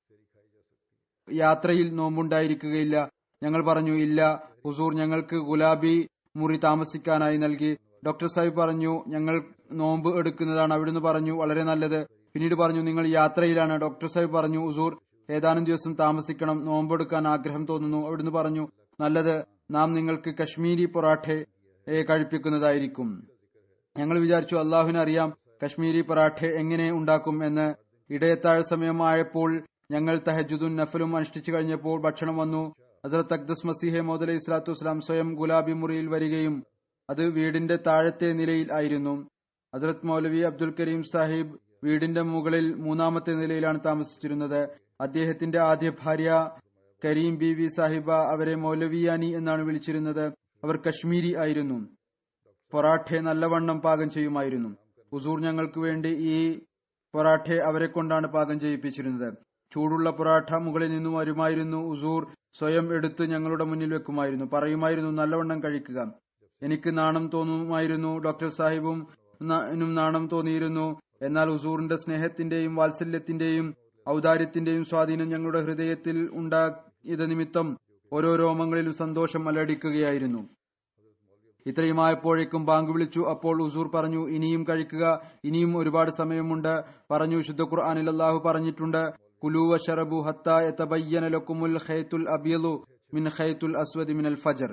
യാത്രയിൽ നോമ്പുണ്ടായിരിക്കുകയില്ല ഞങ്ങൾ പറഞ്ഞു ഇല്ല ഹുസൂർ ഞങ്ങൾക്ക് ഗുലാബി മുറി താമസിക്കാനായി നൽകി ഡോക്ടർ സാഹിബ് പറഞ്ഞു ഞങ്ങൾ നോമ്പ് എടുക്കുന്നതാണ് അവിടുന്ന് പറഞ്ഞു വളരെ നല്ലത് പിന്നീട് പറഞ്ഞു നിങ്ങൾ യാത്രയിലാണ് ഡോക്ടർ സാഹിബ് പറഞ്ഞു ഹുസൂർ ഏതാനും ദിവസം താമസിക്കണം നോമ്പെടുക്കാൻ ആഗ്രഹം തോന്നുന്നു അവിടുന്ന് പറഞ്ഞു നല്ലത് നാം നിങ്ങൾക്ക് കശ്മീരി പൊറാഠെ ഏ, കഴിപ്പിക്കുന്നതായിരിക്കും ഞങ്ങൾ വിചാരിച്ചു അള്ളാഹുവിന് അറിയാം കശ്മീരി പൊറാഠെ എങ്ങനെ ഉണ്ടാക്കും എന്ന് ഇടയത്താഴ സമയമായപ്പോൾ ഞങ്ങൾ തഹജുദുൻ നഫലും അനുഷ്ഠിച്ചു കഴിഞ്ഞപ്പോൾ ഭക്ഷണം വന്നു ഹസരത്ത് അക്ദസ് മസീഹെ മോദലി ഇസ്ലാത്തു വസ്സലാം സ്വയം ഗുലാബി മുറിയിൽ വരികയും അത് വീടിന്റെ താഴത്തെ നിലയിൽ ആയിരുന്നു ഹസരത് മൗലവി അബ്ദുൽ കരീം സാഹിബ് വീടിന്റെ മുകളിൽ മൂന്നാമത്തെ നിലയിലാണ് താമസിച്ചിരുന്നത് അദ്ദേഹത്തിന്റെ ആദ്യ ഭാര്യ കരീം ബി വി സാഹിബ അവരെ മൗലവിയാനി എന്നാണ് വിളിച്ചിരുന്നത് അവർ കശ്മീരി ആയിരുന്നു പൊറാഠെ നല്ലവണ്ണം പാകം ചെയ്യുമായിരുന്നു ഹുസൂർ ഞങ്ങൾക്ക് വേണ്ടി ഈ പൊറാഠെ അവരെ കൊണ്ടാണ് പാകം ചെയ്യിപ്പിച്ചിരുന്നത് ചൂടുള്ള പൊറാഠ മുകളിൽ നിന്നും വരുമായിരുന്നു ഉസൂർ സ്വയം എടുത്ത് ഞങ്ങളുടെ മുന്നിൽ വെക്കുമായിരുന്നു പറയുമായിരുന്നു നല്ലവണ്ണം കഴിക്കുക എനിക്ക് നാണം തോന്നുമായിരുന്നു ഡോക്ടർ സാഹിബും ന- നും നാണം തോന്നിയിരുന്നു എന്നാൽ ഉസൂറിന്റെ സ്നേഹത്തിന്റെയും വാത്സല്യത്തിന്റെയും ഔദാര്യത്തിന്റെയും സ്വാധീനം ഞങ്ങളുടെ ഹൃദയത്തിൽ ഉണ്ടായത് നിമിത്തം ഓരോ രോമങ്ങളിലും സന്തോഷം അലടിക്കുകയായിരുന്നു ഇത്രയുമായപ്പോഴേക്കും ബാങ്ക് വിളിച്ചു അപ്പോൾ ഉസൂർ പറഞ്ഞു ഇനിയും കഴിക്കുക ഇനിയും ഒരുപാട് സമയമുണ്ട് പറഞ്ഞു ശുദ്ധ ഖുർആാനിൽ അല്ലാഹു പറഞ്ഞിട്ടുണ്ട് കുലു വശറബു ഹത്ത യതബയ്യന ലക്കുമുൽ ഖൈത്തുൽ അബിയലു മിൻ ഖൈത്തുൽ അസ്വദി മിനൽ ഫജർ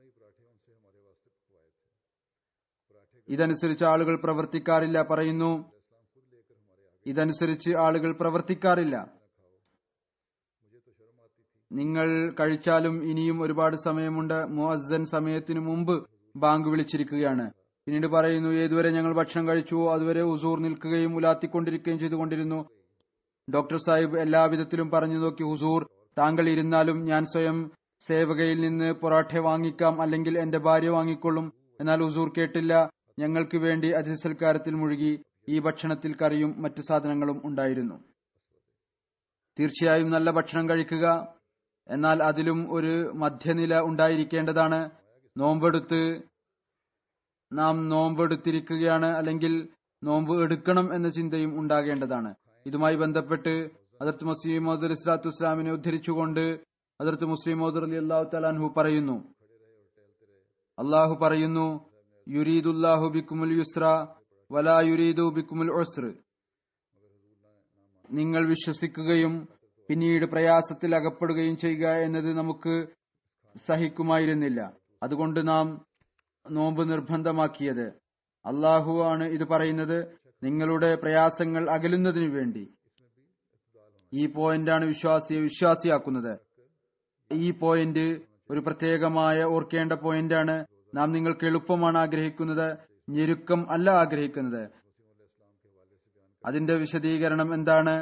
ഇതനുസരിച്ച് ആളുകൾ പ്രവർത്തിക്കാറില്ല പറയുന്നു ഇതനുസരിച്ച് ആളുകൾ പ്രവർത്തിക്കാറില്ല നിങ്ങൾ കഴിച്ചാലും ഇനിയും ഒരുപാട് സമയമുണ്ട് മുഅസ്സൻ സമയത്തിനു മുമ്പ് ബാങ്ക് വിളിച്ചിരിക്കുകയാണ് പിന്നീട് പറയുന്നു ഏതുവരെ ഞങ്ങൾ ഭക്ഷണം കഴിച്ചുവോ അതുവരെ ഉസൂർ നിൽക്കുകയും ഉലാത്തിക്കൊണ്ടിരിക്കുകയും ചെയ്തുകൊണ്ടിരുന്നു ഡോക്ടർ സാഹിബ് എല്ലാവിധത്തിലും പറഞ്ഞു നോക്കി ഹുസൂർ താങ്കൾ ഇരുന്നാലും ഞാൻ സ്വയം സേവകയിൽ നിന്ന് പൊറാഠ വാങ്ങിക്കാം അല്ലെങ്കിൽ എന്റെ ഭാര്യ വാങ്ങിക്കൊള്ളും എന്നാൽ ഹുസൂർ കേട്ടില്ല ഞങ്ങൾക്ക് വേണ്ടി അതിഥി സൽക്കാരത്തിൽ മുഴുകി ഈ ഭക്ഷണത്തിൽ കറിയും മറ്റു സാധനങ്ങളും ഉണ്ടായിരുന്നു തീർച്ചയായും നല്ല ഭക്ഷണം കഴിക്കുക എന്നാൽ അതിലും ഒരു മധ്യനില ഉണ്ടായിരിക്കേണ്ടതാണ് നോമ്പെടുത്ത് നാം നോമ്പെടുത്തിരിക്കുകയാണ് അല്ലെങ്കിൽ നോമ്പ് എടുക്കണം എന്ന ചിന്തയും ഉണ്ടാകേണ്ടതാണ് ഇതുമായി ബന്ധപ്പെട്ട് അതിർത്ത് മുസ്ലിം മോദർ ഇസ്ലാത്തു ഇസ്ലാമിനെ ഉദ്ധരിച്ചുകൊണ്ട് അതിർത്ത് മുസ്ലിം മോദർ അലി അള്ളാഹു തലാൻഹു പറയുന്നു അള്ളാഹു പറയുന്നു യുരീദുല്ലാഹു ബിക്കുമുൽ യുസ്ര വലാ യുരീദു ബിക്കുമുൽ ഉസ്ർ നിങ്ങൾ വിശ്വസിക്കുകയും പിന്നീട് പ്രയാസത്തിൽ അകപ്പെടുകയും ചെയ്യുക എന്നത് നമുക്ക് സഹിക്കുമായിരുന്നില്ല അതുകൊണ്ട് നാം നോമ്പ് നിർബന്ധമാക്കിയത് അള്ളാഹു ആണ് ഇത് പറയുന്നത് നിങ്ങളുടെ പ്രയാസങ്ങൾ അകലുന്നതിനു വേണ്ടി ഈ പോയിന്റാണ് വിശ്വാസിയെ വിശ്വാസിയാക്കുന്നത് ഈ പോയിന്റ് ഒരു പ്രത്യേകമായ ഓർക്കേണ്ട പോയിന്റാണ് നാം നിങ്ങൾക്ക് എളുപ്പമാണ് ആഗ്രഹിക്കുന്നത് ഞെരുക്കം അല്ല ആഗ്രഹിക്കുന്നത് അതിന്റെ വിശദീകരണം എന്താണ്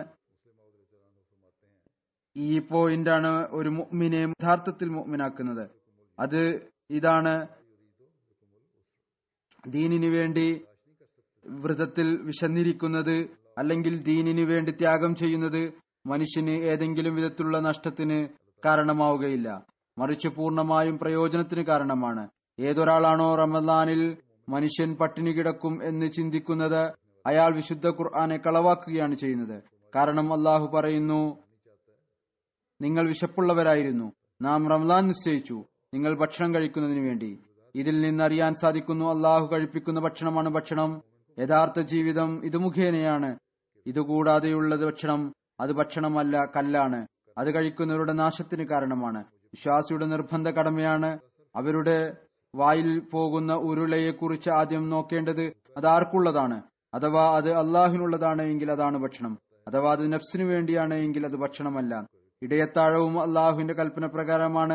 ഈ പോയിന്റാണ് ഒരു മുഅ്മിനെ യഥാർത്ഥത്തിൽ മുഅ്മിനാക്കുന്നത് അത് ഇതാണ് ദീനിനു വേണ്ടി വ്രതത്തിൽ വിശന്നിരിക്കുന്നത് അല്ലെങ്കിൽ ദീനിനു വേണ്ടി ത്യാഗം ചെയ്യുന്നത് മനുഷ്യന് ഏതെങ്കിലും വിധത്തിലുള്ള നഷ്ടത്തിന് കാരണമാവുകയില്ല മറിച്ച് പൂർണ്ണമായും പ്രയോജനത്തിന് കാരണമാണ് ഏതൊരാളാണോ റമദാനിൽ മനുഷ്യൻ പട്ടിണി കിടക്കും എന്ന് ചിന്തിക്കുന്നത് അയാൾ വിശുദ്ധ ഖുർആനെ കളവാക്കുകയാണ് ചെയ്യുന്നത് കാരണം അള്ളാഹു പറയുന്നു നിങ്ങൾ വിശപ്പുള്ളവരായിരുന്നു നാം റംലാൻ നിശ്ചയിച്ചു നിങ്ങൾ ഭക്ഷണം കഴിക്കുന്നതിന് വേണ്ടി ഇതിൽ നിന്നറിയാൻ സാധിക്കുന്നു അള്ളാഹു കഴിപ്പിക്കുന്ന ഭക്ഷണമാണ് ഭക്ഷണം യഥാർത്ഥ ജീവിതം ഇത് മുഖേനയാണ് ഇതുകൂടാതെയുള്ളത് ഭക്ഷണം അത് ഭക്ഷണമല്ല കല്ലാണ് അത് കഴിക്കുന്നവരുടെ നാശത്തിന് കാരണമാണ് വിശ്വാസിയുടെ നിർബന്ധ കടമയാണ് അവരുടെ വായിൽ പോകുന്ന ഉരുളയെക്കുറിച്ച് ആദ്യം നോക്കേണ്ടത് അത് ആർക്കുള്ളതാണ് അഥവാ അത് അള്ളാഹുവിനുള്ളതാണ് എങ്കിൽ അതാണ് ഭക്ഷണം അഥവാ അത് നഫ്സിനു വേണ്ടിയാണ് എങ്കിൽ അത് ഭക്ഷണമല്ല ഇടയത്താഴവും അള്ളാഹുവിന്റെ കൽപ്പന പ്രകാരമാണ്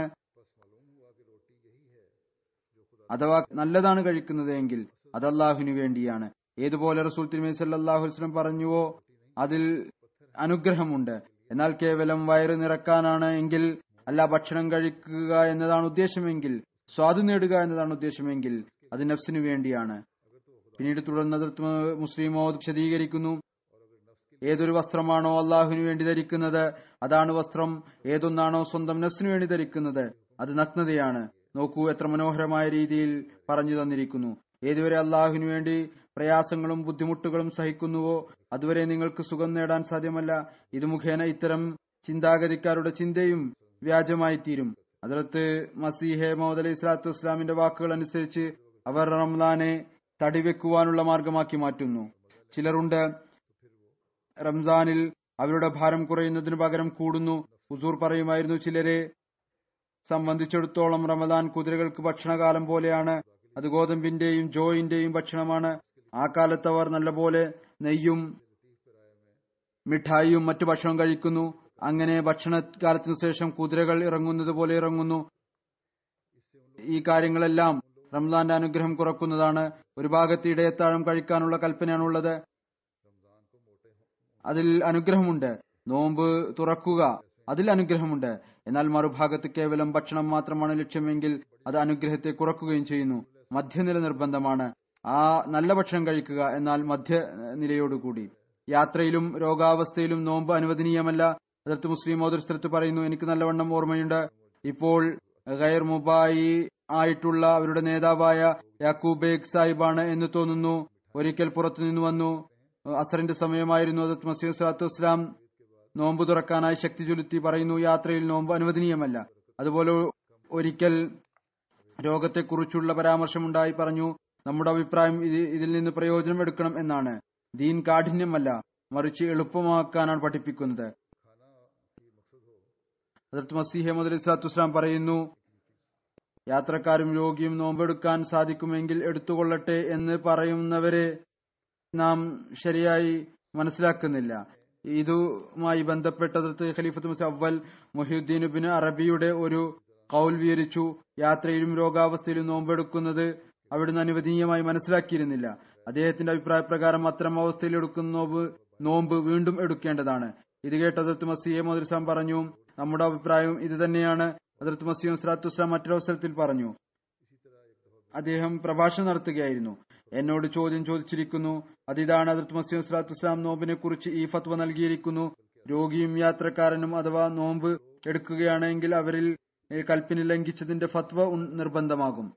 അഥവാ നല്ലതാണ് കഴിക്കുന്നത് എങ്കിൽ അത് അള്ളാഹുവിന് വേണ്ടിയാണ് ഏതുപോലെ റസൂൽ തിരുമേനി സല്ലാഹു വസ്ലം പറഞ്ഞുവോ അതിൽ അനുഗ്രഹമുണ്ട് എന്നാൽ കേവലം വയറ് നിറക്കാനാണ് എങ്കിൽ അല്ല ഭക്ഷണം കഴിക്കുക എന്നതാണ് ഉദ്ദേശമെങ്കിൽ സ്വാദ് നേടുക എന്നതാണ് ഉദ്ദേശമെങ്കിൽ അത് നഫ്സിനു വേണ്ടിയാണ് പിന്നീട് തുടർന്ന് അതിർത്ത് മുസ്ലിമോ വിശദീകരിക്കുന്നു ഏതൊരു വസ്ത്രമാണോ അള്ളാഹുവിന് വേണ്ടി ധരിക്കുന്നത് അതാണ് വസ്ത്രം ഏതൊന്നാണോ സ്വന്തം നഫ്സിനു വേണ്ടി ധരിക്കുന്നത് അത് നഗ്നതയാണ് നോക്കൂ എത്ര മനോഹരമായ രീതിയിൽ പറഞ്ഞു തന്നിരിക്കുന്നു ഏതുവരെ അള്ളാഹുവിനു വേണ്ടി പ്രയാസങ്ങളും ബുദ്ധിമുട്ടുകളും സഹിക്കുന്നുവോ അതുവരെ നിങ്ങൾക്ക് സുഖം നേടാൻ സാധ്യമല്ല ഇത് മുഖേന ഇത്തരം ചിന്താഗതിക്കാരുടെ ചിന്തയും വ്യാജമായി തീരും അതിലത്ത് മസീഹെ മോദ് അലൈഹി സ്വലാത്തു വസ്സലാമിന്റെ വാക്കുകൾ അനുസരിച്ച് അവർ റംലാനെ തടിവെക്കുവാനുള്ള മാർഗമാക്കി മാറ്റുന്നു ചിലരുണ്ട് റംസാനിൽ അവരുടെ ഭാരം കുറയുന്നതിനു പകരം കൂടുന്നു ഹുസൂർ പറയുമായിരുന്നു ചിലരെ സംബന്ധിച്ചിടത്തോളം റമദാൻ കുതിരകൾക്ക് ഭക്ഷണകാലം പോലെയാണ് അത് ഗോതമ്പിന്റെയും ജോയിന്റെയും ഭക്ഷണമാണ് ആ കാലത്ത് അവർ നല്ലപോലെ നെയ്യും മിഠായിയും മറ്റു ഭക്ഷണം കഴിക്കുന്നു അങ്ങനെ ഭക്ഷണകാലത്തിനു ശേഷം കുതിരകൾ ഇറങ്ങുന്നത് പോലെ ഇറങ്ങുന്നു ഈ കാര്യങ്ങളെല്ലാം റംസാന്റെ അനുഗ്രഹം കുറക്കുന്നതാണ് ഒരു ഭാഗത്ത് ഇടയത്താഴം കഴിക്കാനുള്ള കൽപ്പനയാണുള്ളത് അതിൽ അനുഗ്രഹമുണ്ട് നോമ്പ് തുറക്കുക അതിൽ അനുഗ്രഹമുണ്ട് എന്നാൽ മറുഭാഗത്ത് കേവലം ഭക്ഷണം മാത്രമാണ് ലക്ഷ്യമെങ്കിൽ അത് അനുഗ്രഹത്തെ കുറക്കുകയും ചെയ്യുന്നു മധ്യനില നിർബന്ധമാണ് ആ നല്ല ഭക്ഷണം കഴിക്കുക എന്നാൽ മധ്യനിലയോടുകൂടി യാത്രയിലും രോഗാവസ്ഥയിലും നോമ്പ് അനുവദനീയമല്ല അതിർത്ത് മുസ്ലിം ഓതൊരു സ്ഥലത്ത് പറയുന്നു എനിക്ക് നല്ലവണ്ണം ഓർമ്മയുണ്ട് ഇപ്പോൾ ഗൈർ മുബായി ആയിട്ടുള്ള അവരുടെ നേതാവായ യാക്കൂബേഗ് സാഹിബാണ് എന്ന് തോന്നുന്നു ഒരിക്കൽ പുറത്തുനിന്ന് വന്നു അസറിന്റെ സമയമായിരുന്നു അതത് മസീദ് സ്വലാത്തു വസ്സലാം നോമ്പ് തുറക്കാനായി ശക്തി ചൊലുത്തി പറയുന്നു യാത്രയിൽ നോമ്പ് അനുവദനീയമല്ല അതുപോലെ ഒരിക്കൽ രോഗത്തെക്കുറിച്ചുള്ള പരാമർശമുണ്ടായി പറഞ്ഞു നമ്മുടെ അഭിപ്രായം ഇതിൽ നിന്ന് പ്രയോജനം എടുക്കണം എന്നാണ് ദീൻ കാഠിന്യമല്ല മറിച്ച് എളുപ്പമാക്കാനാണ് പഠിപ്പിക്കുന്നത് ഹജറത്ത് മസീഹ മുദലി സ്വലാത്തു വസ്സലാം പറയുന്നു യാത്രക്കാരും രോഗിയും നോമ്പെടുക്കാൻ സാധിക്കുമെങ്കിൽ എടുത്തുകൊള്ളട്ടെ എന്ന് പറയുന്നവരെ നാം ശരിയായി മനസ്സിലാക്കുന്നില്ല ഇതുമായി ബന്ധപ്പെട്ടത് ഖലീഫത്ത് മുസ അവൽ മൊഹീദ്ദീൻ ബിൻ അറബിയുടെ ഒരു കൗൽ വിവരിച്ചു യാത്രയിലും രോഗാവസ്ഥയിലും നോമ്പെടുക്കുന്നത് അവിടുന്ന് അനുവദനീയമായി മനസ്സിലാക്കിയിരുന്നില്ല അദ്ദേഹത്തിന്റെ അഭിപ്രായ പ്രകാരം അത്തരം അവസ്ഥയിൽ എടുക്കുന്ന നോമ്പ് നോമ്പ് വീണ്ടും എടുക്കേണ്ടതാണ് ഇത് കേട്ട് അതിർത്ത് മസിയെ മധുരസാം പറഞ്ഞു നമ്മുടെ അഭിപ്രായം ഇത് തന്നെയാണ് അതിർത്ത് മസീം സ്വലാത്തു വസ്ലാം മറ്റൊരവസരത്തിൽ പറഞ്ഞു അദ്ദേഹം പ്രഭാഷണം നടത്തുകയായിരുന്നു എന്നോട് ചോദ്യം ചോദിച്ചിരിക്കുന്നു അതിതാണ് അതിർത്ത് മസീം സ്വലാത്തു വസ്ലാം നോമ്പിനെ കുറിച്ച് ഈ ഫത്വ നൽകിയിരിക്കുന്നു രോഗിയും യാത്രക്കാരനും അഥവാ നോമ്പ് എടുക്കുകയാണെങ്കിൽ അവരിൽ കൽപ്പിന് ലംഘിച്ചതിന്റെ ഫത്വ നിർബന്ധമാകും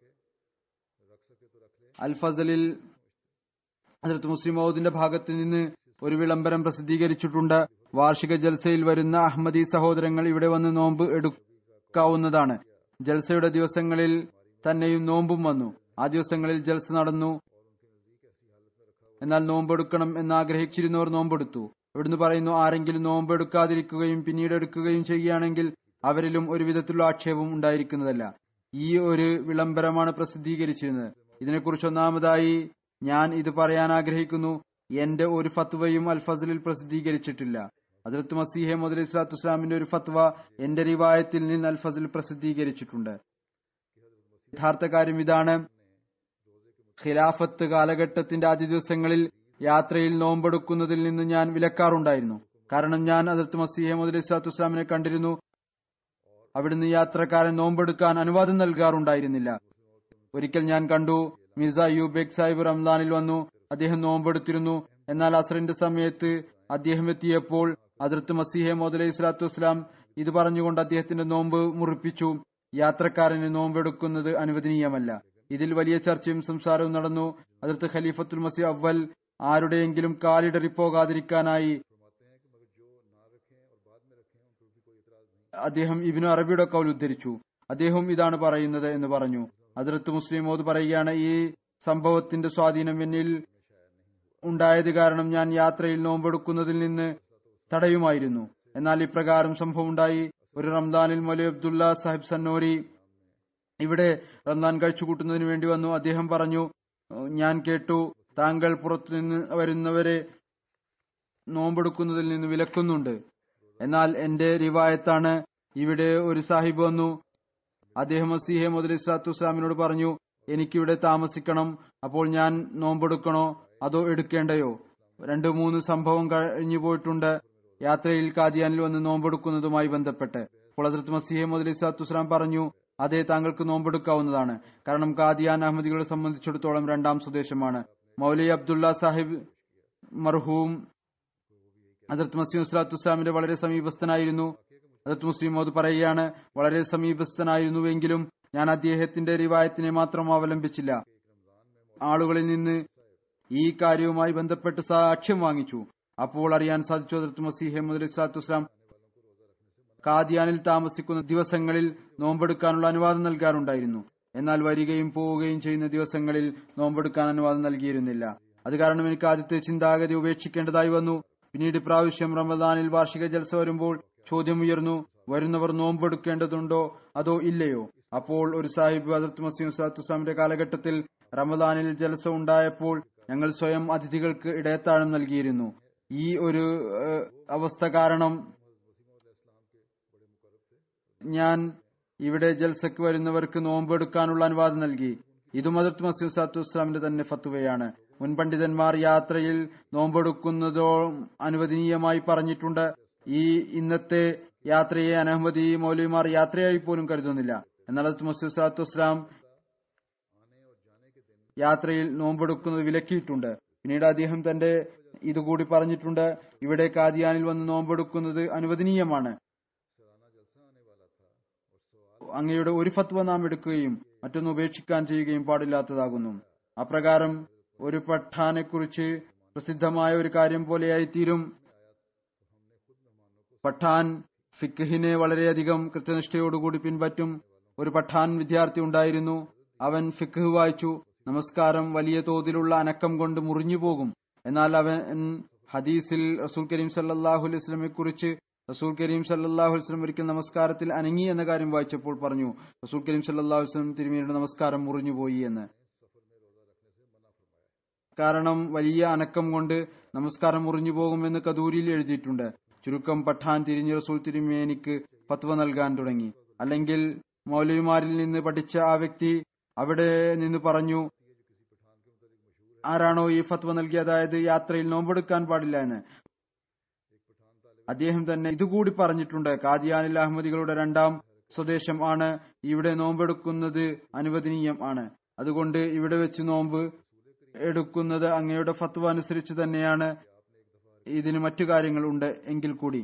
അൽ ഫസലിൽ അതിർത്ത് മുസ്ലിം മൗദിന്റെ ഭാഗത്ത് നിന്ന് ഒരു വിളംബരം പ്രസിദ്ധീകരിച്ചിട്ടുണ്ട് വാർഷിക ജൽസയിൽ വരുന്ന അഹമ്മദി സഹോദരങ്ങൾ ഇവിടെ വന്ന് നോമ്പ് എടുക്കാവുന്നതാണ് ജൽസയുടെ ദിവസങ്ങളിൽ തന്നെയും നോമ്പും വന്നു ആ ദിവസങ്ങളിൽ ജൽസ നടന്നു എന്നാൽ നോമ്പെടുക്കണം എന്ന് ആഗ്രഹിച്ചിരുന്നവർ നോമ്പെടുത്തു ഇവിടുന്ന് പറയുന്നു ആരെങ്കിലും നോമ്പെടുക്കാതിരിക്കുകയും പിന്നീട് എടുക്കുകയും ചെയ്യുകയാണെങ്കിൽ അവരിലും ഒരു വിധത്തിലുള്ള ആക്ഷേപം ഉണ്ടായിരിക്കുന്നതല്ല ഈ ഒരു വിളംബരമാണ് പ്രസിദ്ധീകരിച്ചിരുന്നത് ഇതിനെക്കുറിച്ച് ഒന്നാമതായി ഞാൻ ഇത് പറയാൻ ആഗ്രഹിക്കുന്നു എന്റെ ഒരു ഫത്വയും അൽ ഫസലിൽ പ്രസിദ്ധീകരിച്ചിട്ടില്ല ഹജറത്ത് മസീഹെ മുതലി ഇസ്ലാത്തു ഇസ്ലാമിന്റെ ഒരു ഫത്വ എന്റെ റിവായത്തിൽ നിന്ന് അൽ ഫസൽ പ്രസിദ്ധീകരിച്ചിട്ടുണ്ട് യഥാർത്ഥ കാര്യം ഇതാണ് ഖിലാഫത്ത് കാലഘട്ടത്തിന്റെ ആദ്യ ദിവസങ്ങളിൽ യാത്രയിൽ നോമ്പെടുക്കുന്നതിൽ നിന്ന് ഞാൻ വിലക്കാറുണ്ടായിരുന്നു കാരണം ഞാൻ അതിർത്ത് മസീഹെ മുതലി ഇസ്ലാത്തു ഇസ്ലാമിനെ കണ്ടിരുന്നു അവിടുന്ന് യാത്രക്കാരൻ നോമ്പെടുക്കാൻ അനുവാദം നൽകാറുണ്ടായിരുന്നില്ല ഒരിക്കൽ ഞാൻ കണ്ടു മിർസ യൂബേഗ് സാഹിബ് റംസാനിൽ വന്നു അദ്ദേഹം നോമ്പെടുത്തിരുന്നു എന്നാൽ അസറിന്റെ സമയത്ത് അദ്ദേഹം എത്തിയപ്പോൾ അതിർത്ത് മസീഹെ മോദ് അലൈഹി സ്വലാത്തു വസ്സലാം ഇത് പറഞ്ഞുകൊണ്ട് അദ്ദേഹത്തിന്റെ നോമ്പ് മുറിപ്പിച്ചു യാത്രക്കാരന് നോമ്പെടുക്കുന്നത് അനുവദനീയമല്ല ഇതിൽ വലിയ ചർച്ചയും സംസാരവും നടന്നു അതിർത്ത് ഖലീഫത്തുൽ മസീ അവൽ ആരുടെയെങ്കിലും കാലിടറി പോകാതിരിക്കാനായി അദ്ദേഹം ഇബിനു അറബിയുടെ കൗൽ ഉദ്ധരിച്ചു അദ്ദേഹം ഇതാണ് പറയുന്നത് എന്ന് പറഞ്ഞു അതിർത്ത് മുസ്ലിം മോദ് പറയുകയാണ് ഈ സംഭവത്തിന്റെ സ്വാധീനം എന്നിൽ ഉണ്ടായത് കാരണം ഞാൻ യാത്രയിൽ നോമ്പെടുക്കുന്നതിൽ നിന്ന് തടയുമായിരുന്നു എന്നാൽ ഇപ്രകാരം സംഭവം ഉണ്ടായി ഒരു റംദാനിൽ മൊലി അബ്ദുള്ള സാഹിബ് സന്നോരി ഇവിടെ റംദാൻ കഴിച്ചുകൂട്ടുന്നതിന് വേണ്ടി വന്നു അദ്ദേഹം പറഞ്ഞു ഞാൻ കേട്ടു താങ്കൾ പുറത്തുനിന്ന് വരുന്നവരെ നോമ്പെടുക്കുന്നതിൽ നിന്ന് വിലക്കുന്നുണ്ട് എന്നാൽ എന്റെ റിവായത്താണ് ഇവിടെ ഒരു സാഹിബ് വന്നു അദ്ദേഹം അസീഹെ മുതൽ ഇസ്ലാത്തു ഇസ്ലാമിനോട് പറഞ്ഞു എനിക്കിവിടെ താമസിക്കണം അപ്പോൾ ഞാൻ നോമ്പെടുക്കണോ അതോ എടുക്കേണ്ടയോ രണ്ടു മൂന്ന് സംഭവം കഴിഞ്ഞു പോയിട്ടുണ്ട് യാത്രയിൽ കാദിയാനിൽ വന്ന് നോമ്പെടുക്കുന്നതുമായി ബന്ധപ്പെട്ട് അപ്പോൾ ഹസരത്ത് മസീഹെ മുതൽ ഇസ്ലാത്തു ഇസ്ലാം പറഞ്ഞു അതെ താങ്കൾക്ക് നോമ്പെടുക്കാവുന്നതാണ് കാരണം കാദിയാൻ അഹമ്മദികളെ സംബന്ധിച്ചിടത്തോളം രണ്ടാം സ്വദേശമാണ് മൗലി അബ്ദുള്ള സാഹിബ് മർഹൂം ഹസരത്ത് മസീം സ്വലാത്തു ഇസ്ലാമിന്റെ വളരെ സമീപസ്ഥനായിരുന്നു ഹസരത്ത് മുസ്ലിം മോദ് പറയുകയാണ് വളരെ സമീപസ്ഥനായിരുന്നുവെങ്കിലും ഞാൻ അദ്ദേഹത്തിന്റെ റിവായത്തിനെ മാത്രം അവലംബിച്ചില്ല ആളുകളിൽ നിന്ന് ഈ കാര്യവുമായി ബന്ധപ്പെട്ട് സാക്ഷ്യം വാങ്ങിച്ചു അപ്പോൾ അറിയാൻ സാധിച്ചു ഹസരത്ത് മസീഹ് മുതൽ ഇസ്ലാത്തു ഇസ്ലാം കാദിയാനിൽ താമസിക്കുന്ന ദിവസങ്ങളിൽ നോമ്പെടുക്കാനുള്ള അനുവാദം നൽകാറുണ്ടായിരുന്നു എന്നാൽ വരികയും പോവുകയും ചെയ്യുന്ന ദിവസങ്ങളിൽ നോമ്പെടുക്കാൻ അനുവാദം നൽകിയിരുന്നില്ല അത് കാരണം എനിക്ക് ആദ്യത്തെ ചിന്താഗതി ഉപേക്ഷിക്കേണ്ടതായി വന്നു പിന്നീട് പ്രാവശ്യം റമദാനിൽ വാർഷിക ജൽസ വരുമ്പോൾ ചോദ്യം ഉയർന്നു വരുന്നവർ നോമ്പെടുക്കേണ്ടതുണ്ടോ അതോ ഇല്ലയോ അപ്പോൾ ഒരു സാഹിബ് ഹസരത്ത് മസീം സലാത്തു ഇസ്ലാമിന്റെ കാലഘട്ടത്തിൽ റമദാനിൽ ജലസ ഉണ്ടായപ്പോൾ ഞങ്ങൾ സ്വയം അതിഥികൾക്ക് ഇടയത്താഴം നൽകിയിരുന്നു ഈ ഒരു ഏഹ്, അവസ്ഥ കാരണം ഞാൻ ഇവിടെ ജൽസക്ക് വരുന്നവർക്ക് നോമ്പെടുക്കാനുള്ള അനുവാദം നൽകി ഇതും ഹസരത്ത് മസീം സലാത്തു ഇസ്ലാമിന്റെ തന്നെ ഫത്തുവയാണ് മുൻ പണ്ഡിതന്മാർ യാത്രയിൽ നോമ്പെടുക്കുന്നതോ അനുവദനീയമായി പറഞ്ഞിട്ടുണ്ട് ഈ ഇന്നത്തെ യാത്രയെ അനഹമ്മദി മൗലവിമാർ യാത്രയായി പോലും കരുതുന്നില്ല എന്നാൽ ഹസരത്ത് മസീം സലാത്തു ഇസ്ലാം യാത്രയിൽ നോമ്പെടുക്കുന്നത് വിലക്കിയിട്ടുണ്ട് പിന്നീട് അദ്ദേഹം തന്റെ ഇതുകൂടി പറഞ്ഞിട്ടുണ്ട് ഇവിടെ കാദിയാനിൽ വന്ന് നോമ്പെടുക്കുന്നത് അനുവദനീയമാണ് അങ്ങയുടെ ഒരു ഫത്വ നാം എടുക്കുകയും മറ്റൊന്ന് ഉപേക്ഷിക്കാൻ ചെയ്യുകയും പാടില്ലാത്തതാകുന്നു അപ്രകാരം ഒരു പഠാനെ കുറിച്ച് പ്രസിദ്ധമായ ഒരു കാര്യം പോലെയായി തീരും പഠാൻ ഫിഖിനെ വളരെയധികം കൃത്യനിഷ്ഠയോടുകൂടി പിൻപറ്റും ഒരു പഠാൻ വിദ്യാർത്ഥി ഉണ്ടായിരുന്നു അവൻ ഫിഖ് വായിച്ചു നമസ്കാരം വലിയ തോതിലുള്ള അനക്കം കൊണ്ട് മുറിഞ്ഞു പോകും എന്നാൽ അവൻ ഹദീസിൽ റസൂൽ കരീം സല്ലാഹു അലൈഹി സ്വലമെ കുറിച്ച് റസൂൽ കരീം സല്ലാഹു വസ്ലം ഒരിക്കൽ നമസ്കാരത്തിൽ അനങ്ങി എന്ന കാര്യം വായിച്ചപ്പോൾ പറഞ്ഞു റസൂൽ കരീം സല്ലാഹു വസ്ലം തിരുമേനിയുടെ നമസ്കാരം മുറിഞ്ഞുപോയി എന്ന് കാരണം വലിയ അനക്കം കൊണ്ട് നമസ്കാരം മുറിഞ്ഞു പോകുമെന്ന് കദൂരിയിൽ എഴുതിയിട്ടുണ്ട് ചുരുക്കം പഠാൻ തിരിഞ്ഞ് റസൂൽ തിരുമേനിക്ക് ഫത്വ നൽകാൻ തുടങ്ങി അല്ലെങ്കിൽ മൗലവിമാരിൽ നിന്ന് പഠിച്ച ആ വ്യക്തി അവിടെ നിന്ന് പറഞ്ഞു ആരാണോ ഈ ഫത്വ നൽകി അതായത് യാത്രയിൽ നോമ്പെടുക്കാൻ പാടില്ല എന്ന് അദ്ദേഹം തന്നെ ഇതുകൂടി പറഞ്ഞിട്ടുണ്ട് കാദിയാനിൽ അഹമ്മദികളുടെ രണ്ടാം സ്വദേശം ആണ് ഇവിടെ നോമ്പെടുക്കുന്നത് അനുവദനീയം ആണ് അതുകൊണ്ട് ഇവിടെ വെച്ച് നോമ്പ് എടുക്കുന്നത് അങ്ങയുടെ ഫത്വ അനുസരിച്ച് തന്നെയാണ് ഇതിന് മറ്റു കാര്യങ്ങൾ ഉണ്ട് എങ്കിൽ കൂടി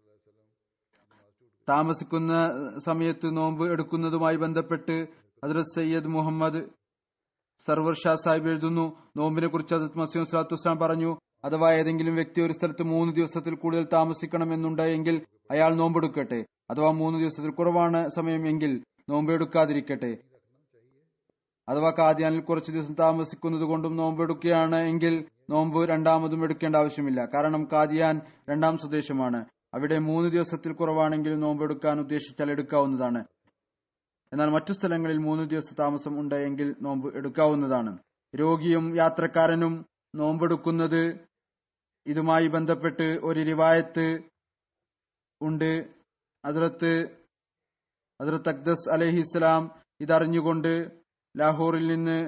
താമസിക്കുന്ന സമയത്ത് നോമ്പ് എടുക്കുന്നതുമായി ബന്ധപ്പെട്ട് ഹദ്രത് സയ്യദ് മുഹമ്മദ് സർവർ ഷാ സാഹിബ് എഴുതുന്നു നോമ്പിനെ കുറിച്ച് ഹദത് മസീം സ്വലാത്തു വസ്ലാം പറഞ്ഞു അഥവാ ഏതെങ്കിലും വ്യക്തി ഒരു സ്ഥലത്ത് മൂന്ന് ദിവസത്തിൽ കൂടുതൽ താമസിക്കണമെന്നുണ്ട് എങ്കിൽ അയാൾ നോമ്പെടുക്കട്ടെ അഥവാ മൂന്ന് ദിവസത്തിൽ കുറവാണ് സമയം എങ്കിൽ നോമ്പെടുക്കാതിരിക്കട്ടെ അഥവാ കാദ്യാനിൽ കുറച്ച് ദിവസം താമസിക്കുന്നത് കൊണ്ടും നോമ്പെടുക്കുകയാണ് എങ്കിൽ നോമ്പ് രണ്ടാമതും എടുക്കേണ്ട ആവശ്യമില്ല കാരണം കാദിയാൻ രണ്ടാം സ്വദേശമാണ് അവിടെ മൂന്ന് ദിവസത്തിൽ കുറവാണെങ്കിൽ നോമ്പെടുക്കാൻ ഉദ്ദേശിച്ചാൽ എടുക്കാവുന്നതാണ് എന്നാൽ മറ്റു സ്ഥലങ്ങളിൽ മൂന്ന് ദിവസ താമസം ഉണ്ടെങ്കിൽ നോമ്പ് എടുക്കാവുന്നതാണ് രോഗിയും യാത്രക്കാരനും നോമ്പെടുക്കുന്നത് ഇതുമായി ബന്ധപ്പെട്ട് ഒരു റിവായത്ത് ഉണ്ട് അതിർത്ത് അതിർത്ത് അക്ദസ് അലഹിസ്ലാം ഇതറിഞ്ഞുകൊണ്ട് ലാഹോറിൽ നിന്ന്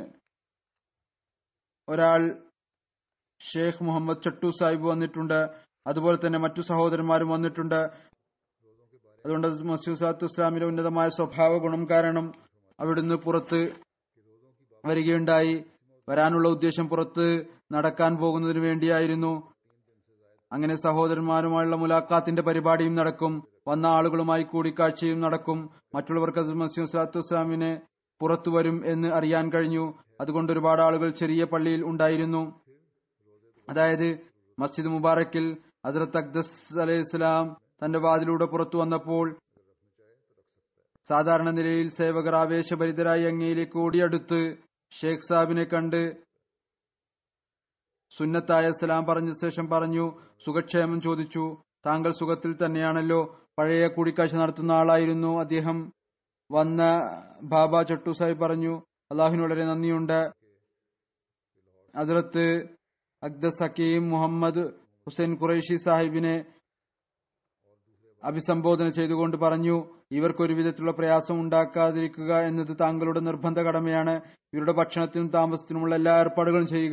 ഒരാൾ ഷെയ്ഖ് മുഹമ്മദ് ചട്ടു സാഹിബ് വന്നിട്ടുണ്ട് അതുപോലെ തന്നെ മറ്റു സഹോദരന്മാരും വന്നിട്ടുണ്ട് അതുകൊണ്ട് മസൂദ് സാത്ത് ഇസ്ലാമിന്റെ ഉന്നതമായ സ്വഭാവ ഗുണം കാരണം അവിടുന്ന് പുറത്ത് വരികയുണ്ടായി വരാനുള്ള ഉദ്ദേശം പുറത്ത് നടക്കാൻ പോകുന്നതിന് വേണ്ടിയായിരുന്നു അങ്ങനെ സഹോദരന്മാരുമായുള്ള മുലാഖാത്തിന്റെ പരിപാടിയും നടക്കും വന്ന ആളുകളുമായി കൂടിക്കാഴ്ചയും നടക്കും മറ്റുള്ളവർക്ക് മസീദ് സാത്തു ഇസ്ലാമിനെ പുറത്തു വരും എന്ന് അറിയാൻ കഴിഞ്ഞു അതുകൊണ്ട് ഒരുപാട് ആളുകൾ ചെറിയ പള്ളിയിൽ ഉണ്ടായിരുന്നു അതായത് മസ്ജിദ് മുബാറക്കിൽ ഹസരത്ത് അക്ദസ് അലൈഹി ഇസ്ലാം തന്റെ വാതിലൂടെ പുറത്തു വന്നപ്പോൾ സാധാരണ നിലയിൽ സേവകർ ആവേശഭരിതരായി അങ്ങയിലേക്ക് ഓടിയടുത്ത് ഷേഖ് സാഹിബിനെ കണ്ട് സുന്നത്തായ സലാം പറഞ്ഞ ശേഷം പറഞ്ഞു സുഖക്ഷേമം ചോദിച്ചു താങ്കൾ സുഖത്തിൽ തന്നെയാണല്ലോ പഴയ കൂടിക്കാഴ്ച നടത്തുന്ന ആളായിരുന്നു അദ്ദേഹം വന്ന ബാബ ചട്ടു സാഹിബ് പറഞ്ഞു അള്ളാഹുവിന് വളരെ നന്ദിയുണ്ട് അതിർത്ത് അക്ദസ് ഹക്കീം മുഹമ്മദ് ഹുസൈൻ ഖുറൈഷി സാഹിബിനെ അഭിസംബോധന ചെയ്തുകൊണ്ട് പറഞ്ഞു ഇവർക്ക് ഒരു വിധത്തിലുള്ള പ്രയാസം ഉണ്ടാക്കാതിരിക്കുക എന്നത് താങ്കളുടെ നിർബന്ധ കടമയാണ് ഇവരുടെ ഭക്ഷണത്തിനും താമസത്തിനുമുള്ള എല്ലാ ഏർപ്പാടുകളും ചെയ്യുക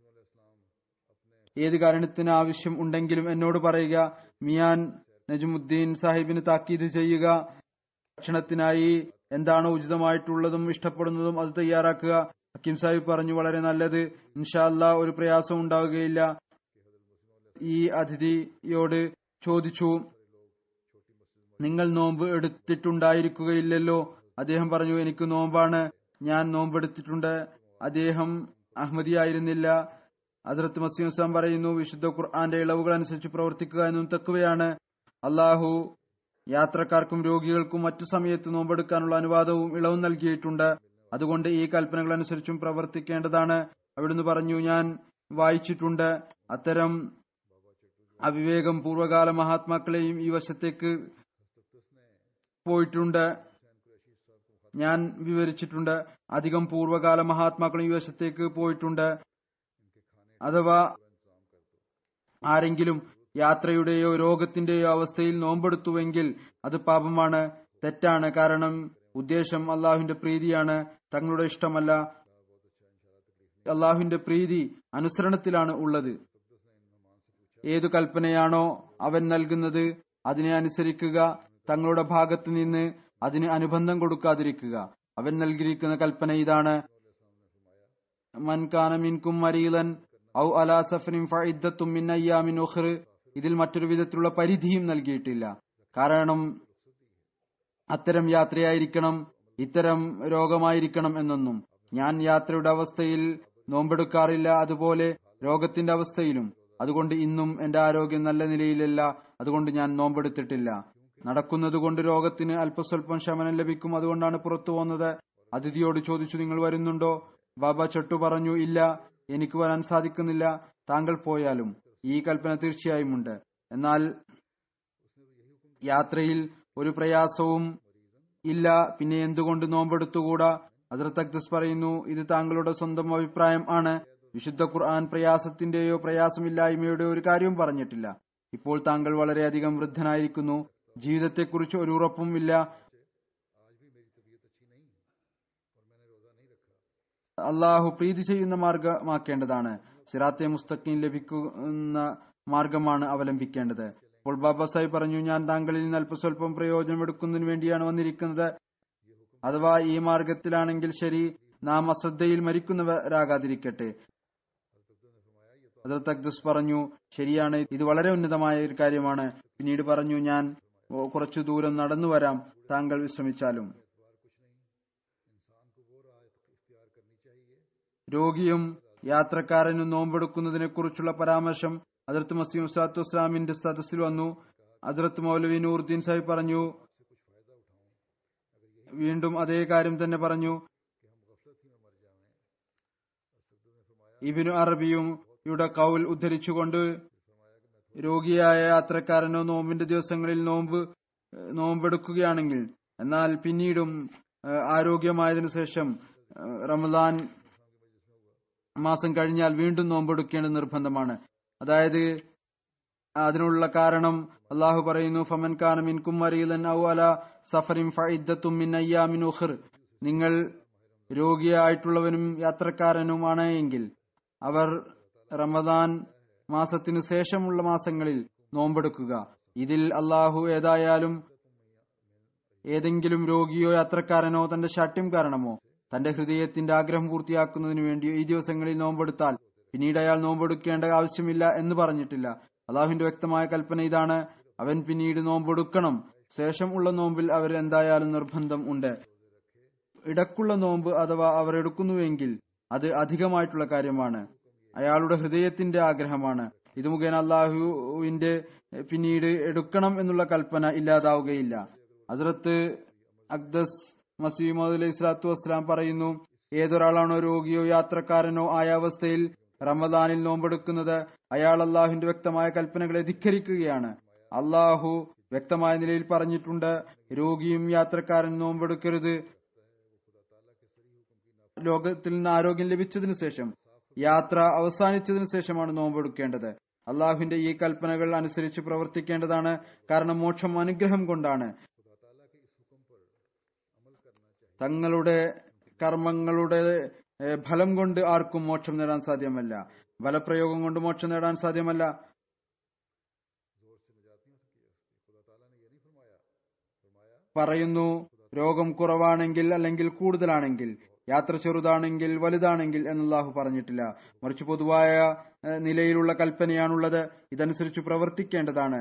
ഏത് കാരണത്തിന് ആവശ്യം ഉണ്ടെങ്കിലും എന്നോട് പറയുക മിയാൻ നജുമുദ്ദീൻ സാഹിബിന് താക്കീത് ചെയ്യുക ഭക്ഷണത്തിനായി എന്താണോ ഉചിതമായിട്ടുള്ളതും ഇഷ്ടപ്പെടുന്നതും അത് തയ്യാറാക്കുക ഹക്കീം സാഹിബ് പറഞ്ഞു വളരെ നല്ലത് ഇൻഷാല്ല ഒരു പ്രയാസം ഉണ്ടാവുകയില്ല ഈ അതിഥിയോട് ചോദിച്ചു നിങ്ങൾ നോമ്പ് എടുത്തിട്ടുണ്ടായിരിക്കുകയില്ലല്ലോ അദ്ദേഹം പറഞ്ഞു എനിക്ക് നോമ്പാണ് ഞാൻ നോമ്പെടുത്തിട്ടുണ്ട് അദ്ദേഹം അഹമ്മദിയായിരുന്നില്ല അതിർത്ത് മസീം ഇസ്ലാം പറയുന്നു വിശുദ്ധ ഖുർആന്റെ ഇളവുകൾ അനുസരിച്ച് പ്രവർത്തിക്കുക എന്നും തക്കുവയാണ് അള്ളാഹു യാത്രക്കാർക്കും രോഗികൾക്കും മറ്റു സമയത്ത് നോമ്പെടുക്കാനുള്ള അനുവാദവും ഇളവും നൽകിയിട്ടുണ്ട് അതുകൊണ്ട് ഈ കൽപ്പനകൾ അനുസരിച്ചും പ്രവർത്തിക്കേണ്ടതാണ് അവിടുന്ന് പറഞ്ഞു ഞാൻ വായിച്ചിട്ടുണ്ട് അത്തരം അവിവേകം പൂർവകാല മഹാത്മാക്കളെയും ഈ വശത്തേക്ക് പോയിട്ടുണ്ട് ഞാൻ വിവരിച്ചിട്ടുണ്ട് അധികം പൂർവകാല മഹാത്മാക്കളും ഈ വശത്തേക്ക് പോയിട്ടുണ്ട് അഥവാ ആരെങ്കിലും യാത്രയുടെയോ രോഗത്തിന്റെയോ അവസ്ഥയിൽ നോമ്പെടുത്തുവെങ്കിൽ അത് പാപമാണ് തെറ്റാണ് കാരണം ഉദ്ദേശം അള്ളാഹുവിന്റെ പ്രീതിയാണ് തങ്ങളുടെ ഇഷ്ടമല്ല അള്ളാഹുവിന്റെ പ്രീതി അനുസരണത്തിലാണ് ഉള്ളത് ഏതു കൽപ്പനയാണോ അവൻ നൽകുന്നത് അതിനെ അനുസരിക്കുക തങ്ങളുടെ ഭാഗത്തു നിന്ന് അതിന് അനുബന്ധം കൊടുക്കാതിരിക്കുക അവൻ നൽകിയിരിക്കുന്ന കൽപ്പന ഇതാണ് മൻകാന മിൻകും മരീലൻ ഔ അലാ സഫറിൻ ഫഇദ്ദത്തും മിൻ അയ്യാമിൻ ഉഖ്ർ ഇതിൽ മറ്റൊരു വിധത്തിലുള്ള പരിധിയും നൽകിയിട്ടില്ല കാരണം അത്തരം യാത്രയായിരിക്കണം ഇത്തരം രോഗമായിരിക്കണം എന്നൊന്നും ഞാൻ യാത്രയുടെ അവസ്ഥയിൽ നോമ്പെടുക്കാറില്ല അതുപോലെ രോഗത്തിന്റെ അവസ്ഥയിലും അതുകൊണ്ട് ഇന്നും എന്റെ ആരോഗ്യം നല്ല നിലയിലല്ല അതുകൊണ്ട് ഞാൻ നോമ്പെടുത്തിട്ടില്ല നടക്കുന്നത് കൊണ്ട് രോഗത്തിന് അല്പസ്വല്പം ശമനം ലഭിക്കും അതുകൊണ്ടാണ് പുറത്തു പോകുന്നത് അതിഥിയോട് ചോദിച്ചു നിങ്ങൾ വരുന്നുണ്ടോ ബാബ ചട്ടു പറഞ്ഞു ഇല്ല എനിക്ക് വരാൻ സാധിക്കുന്നില്ല താങ്കൾ പോയാലും ഈ കൽപ്പന തീർച്ചയായും ഉണ്ട് എന്നാൽ യാത്രയിൽ ഒരു പ്രയാസവും ഇല്ല പിന്നെ എന്തുകൊണ്ട് നോമ്പെടുത്തുകൂടാ ഹസ്രത്ത് അക്ദസ് പറയുന്നു ഇത് താങ്കളുടെ സ്വന്തം അഭിപ്രായം ആണ് വിശുദ്ധ ഖുർആൻ പ്രയാസത്തിന്റെയോ പ്രയാസമില്ലായ്മയുടെയോ ഒരു കാര്യവും പറഞ്ഞിട്ടില്ല ഇപ്പോൾ താങ്കൾ വളരെയധികം വൃദ്ധനായിരിക്കുന്നു ജീവിതത്തെക്കുറിച്ച് ഒരു ഉറപ്പും ഇല്ല അള്ളാഹു പ്രീതി ചെയ്യുന്ന മാർഗമാക്കേണ്ടതാണ് സിറാത്തെ മുസ്തഖീം ലഭിക്കുന്ന മാർഗമാണ് അവലംബിക്കേണ്ടത് അപ്പോൾ ബാബ സാഹിബ് പറഞ്ഞു ഞാൻ താങ്കളിൽ നിന്ന് അല്പസ്വല്പം പ്രയോജനം എടുക്കുന്നതിന് വേണ്ടിയാണ് വന്നിരിക്കുന്നത് അഥവാ ഈ മാർഗത്തിലാണെങ്കിൽ ശരി നാം അശ്രദ്ധയിൽ മരിക്കുന്നവരാകാതിരിക്കട്ടെ ഹസരത്ത് അക്ദസ് പറഞ്ഞു ശരിയാണ് ഇത് വളരെ ഉന്നതമായ ഒരു കാര്യമാണ് പിന്നീട് പറഞ്ഞു ഞാൻ കുറച്ചു ദൂരം നടന്നു വരാം താങ്കൾ വിശ്രമിച്ചാലും രോഗിയും യാത്രക്കാരനും നോമ്പെടുക്കുന്നതിനെ കുറിച്ചുള്ള പരാമർശം അതിർത്ത് മസീം ഉസ്താത്തു ഇസ്ലാമിന്റെ സദസ്സിൽ വന്നു അതിർത്ത് മൗലവി നൂറുദ്ദീൻ സാഹിബ് പറഞ്ഞു വീണ്ടും അതേ കാര്യം തന്നെ പറഞ്ഞു ഇബിനു അറബിയും യുടെ കൗൽ ഉദ്ധരിച്ചുകൊണ്ട് രോഗിയായ യാത്രക്കാരനോ നോമ്പിന്റെ ദിവസങ്ങളിൽ നോമ്പ് നോമ്പെടുക്കുകയാണെങ്കിൽ എന്നാൽ പിന്നീടും ഏഹ്, ആരോഗ്യമായതിനു ശേഷം ഏഹ്, റമദാൻ മാസം കഴിഞ്ഞാൽ വീണ്ടും നോമ്പെടുക്കേണ്ടത് നിർബന്ധമാണ് അതായത് അതിനുള്ള കാരണം അള്ളാഹു പറയുന്നു ഫമൻ ഖാന മിൻകും മരീലൻ ഔ അല സഫറിൻ ഫഇദ്ദത്തും മിൻ അയ്യാമിൻ ഉഖർ നിങ്ങൾ രോഗിയായിട്ടുള്ളവനും യാത്രക്കാരനുമാണ് എങ്കിൽ അവർ റമദാൻ മാസത്തിനു ശേഷമുള്ള മാസങ്ങളിൽ നോമ്പെടുക്കുക ഇതിൽ അള്ളാഹു ഏതായാലും ഏതെങ്കിലും രോഗിയോ യാത്രക്കാരനോ തന്റെ ശാഠ്യം കാരണമോ തന്റെ ഹൃദയത്തിന്റെ ആഗ്രഹം പൂർത്തിയാക്കുന്നതിന് വേണ്ടി ഈ ദിവസങ്ങളിൽ നോമ്പെടുത്താൽ പിന്നീട് അയാൾ നോമ്പെടുക്കേണ്ട ആവശ്യമില്ല എന്ന് പറഞ്ഞിട്ടില്ല അള്ളാഹുവിന്റെ വ്യക്തമായ കൽപ്പന ഇതാണ് അവൻ പിന്നീട് നോമ്പെടുക്കണം ശേഷം ഉള്ള നോമ്പിൽ അവർ എന്തായാലും നിർബന്ധം ഉണ്ട് ഇടക്കുള്ള നോമ്പ് അഥവാ അവർ എടുക്കുന്നുവെങ്കിൽ അത് അധികമായിട്ടുള്ള കാര്യമാണ് അയാളുടെ ഹൃദയത്തിന്റെ ആഗ്രഹമാണ് ഇത് മുഖേന അള്ളാഹുവിന്റെ പിന്നീട് എടുക്കണം എന്നുള്ള കൽപ്പന ഇല്ലാതാവുകയില്ല ഹസ്രത്ത് അക്ദസ് മസീമദ് അലൈഹി സ്വലാത്തു വസ്സലാം പറയുന്നു ഏതൊരാളാണോ രോഗിയോ യാത്രക്കാരനോ ആയ അവസ്ഥയിൽ റമദാനിൽ നോമ്പെടുക്കുന്നത് അയാൾ അള്ളാഹുവിന്റെ വ്യക്തമായ കൽപ്പനകളെ ധിഖരിക്കുകയാണ് അള്ളാഹു വ്യക്തമായ നിലയിൽ പറഞ്ഞിട്ടുണ്ട് രോഗിയും യാത്രക്കാരൻ നോമ്പെടുക്കരുത് ലോകത്തിൽ നിന്ന് ആരോഗ്യം ലഭിച്ചതിനു ശേഷം യാത്ര അവസാനിച്ചതിനു ശേഷമാണ് നോമ്പെടുക്കേണ്ടത് അള്ളാഹുവിന്റെ ഈ കൽപ്പനകൾ അനുസരിച്ച് പ്രവർത്തിക്കേണ്ടതാണ് കാരണം മോക്ഷം അനുഗ്രഹം കൊണ്ടാണ് തങ്ങളുടെ കർമ്മങ്ങളുടെ ഏഹ്, ഫലം കൊണ്ട് ആർക്കും മോക്ഷം നേടാൻ സാധ്യമല്ല ബലപ്രയോഗം കൊണ്ട് മോക്ഷം നേടാൻ സാധ്യമല്ല പറയുന്നു രോഗം കുറവാണെങ്കിൽ അല്ലെങ്കിൽ കൂടുതലാണെങ്കിൽ യാത്ര ചെറുതാണെങ്കിൽ വലുതാണെങ്കിൽ എന്നല്ലാഹു പറഞ്ഞിട്ടില്ല മറിച്ച് പൊതുവായ ഏഹ്, നിലയിലുള്ള കൽപ്പനയാണുള്ളത് ഇതനുസരിച്ച് പ്രവർത്തിക്കേണ്ടതാണ്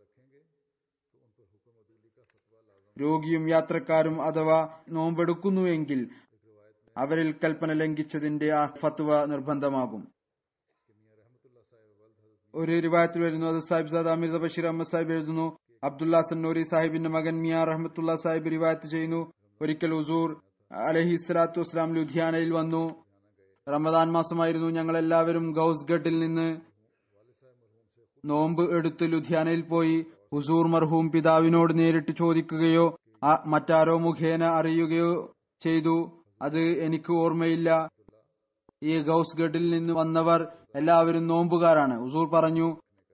രോഗിയും യാത്രക്കാരും അഥവാ നോമ്പെടുക്കുന്നുവെങ്കിൽ അവരിൽ കൽപ്പന ലംഘിച്ചതിന്റെ ആ ഫത്വ നിർബന്ധമാകും ഒരു റിവായത്തിൽ വരുന്നു അത് സാഹിബ് സാദ് അമീർ ബഷീർ അഹമ്മദ് സാഹിബ് എഴുതുന്നു അബ്ദുല്ല സന്നൂരി സാഹിബിന്റെ മകൻ മിയാ റഹ്മത്തുള്ള സാഹിബ് റിവായത്ത് ചെയ്യുന്നു ഒരിക്കൽ ഉസൂർ അലഹി സ്വലാത്തു വസ്സലാം ലുധിയാനയിൽ വന്നു റമദാൻ മാസമായിരുന്നു ഞങ്ങൾ എല്ലാവരും ഗൌസ്ഗഡിൽ നിന്ന് നോമ്പ് എടുത്ത് ലുധിയാനയിൽ പോയി ഹുസൂർ മർഹൂം പിതാവിനോട് നേരിട്ട് ചോദിക്കുകയോ ആ- മറ്റാരോ മുഖേന അറിയുകയോ ചെയ്തു അത് എനിക്ക് ഓർമ്മയില്ല ഈ ഗൌസ്ഗഡിൽ നിന്ന് വന്നവർ എല്ലാവരും നോമ്പുകാരാണ് ഹുസൂർ പറഞ്ഞു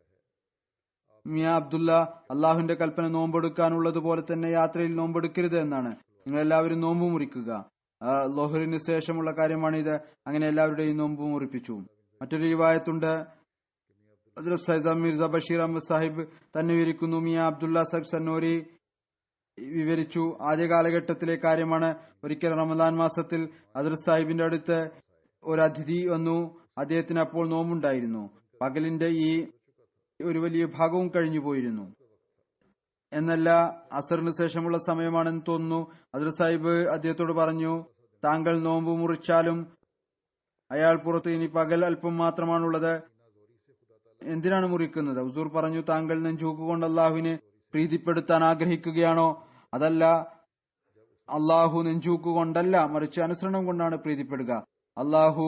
മിയ അബ്ദുല്ല അള്ളാഹുവിന്റെ കൽപ്പന നോമ്പെടുക്കാനുള്ളതുപോലെ തന്നെ യാത്രയിൽ നോമ്പെടുക്കരുത് എന്നാണ് നിങ്ങൾ എല്ലാവരും നോമ്പ് മുറിക്കുക ആ, ലോഹറിന് ശേഷമുള്ള കാര്യമാണിത് അങ്ങനെ എല്ലാവരുടെയും നോമ്പ് മുറിപ്പിച്ചു മറ്റൊരു റിവായത്തുണ്ട് ഹസ്രത്ത് സൈദ് മിർസ ബഷീർ അഹമ്മദ് സാഹിബ് തന്നെ വിവരിക്കുന്നു മിയ അബ്ദുല്ല സാഹിബ് സന്നോരി വിവരിച്ചു ആദ്യ കാലഘട്ടത്തിലെ കാര്യമാണ് ഒരിക്കൽ റമദാൻ മാസത്തിൽ ഹസ്രത്ത് സാഹിബിന്റെ അടുത്ത് ഒരു അതിഥി വന്നു അദ്ദേഹത്തിന് അപ്പോൾ നോമ്പുണ്ടായിരുന്നു പകലിന്റെ ഈ ഒരു വലിയ ഭാഗവും കഴിഞ്ഞു പോയിരുന്നു എന്നല്ല അസറിന് ശേഷമുള്ള സമയമാണെന്ന് തോന്നുന്നു അതിൽ സാഹിബ് അദ്ദേഹത്തോട് പറഞ്ഞു താങ്കൾ നോമ്പ് മുറിച്ചാലും അയാൾ പുറത്ത് ഇനി പകൽ അല്പം മാത്രമാണുള്ളത് എന്തിനാണ് മുറിക്കുന്നത് ഹുസൂർ പറഞ്ഞു താങ്കൾ നെഞ്ചൂക്കുകൊണ്ട് അള്ളാഹുവിനെ പ്രീതിപ്പെടുത്താൻ ആഗ്രഹിക്കുകയാണോ അതല്ല അള്ളാഹു നെഞ്ചൂക്കുകൊണ്ടല്ല മറിച്ച് അനുസരണം കൊണ്ടാണ് പ്രീതിപ്പെടുക അള്ളാഹു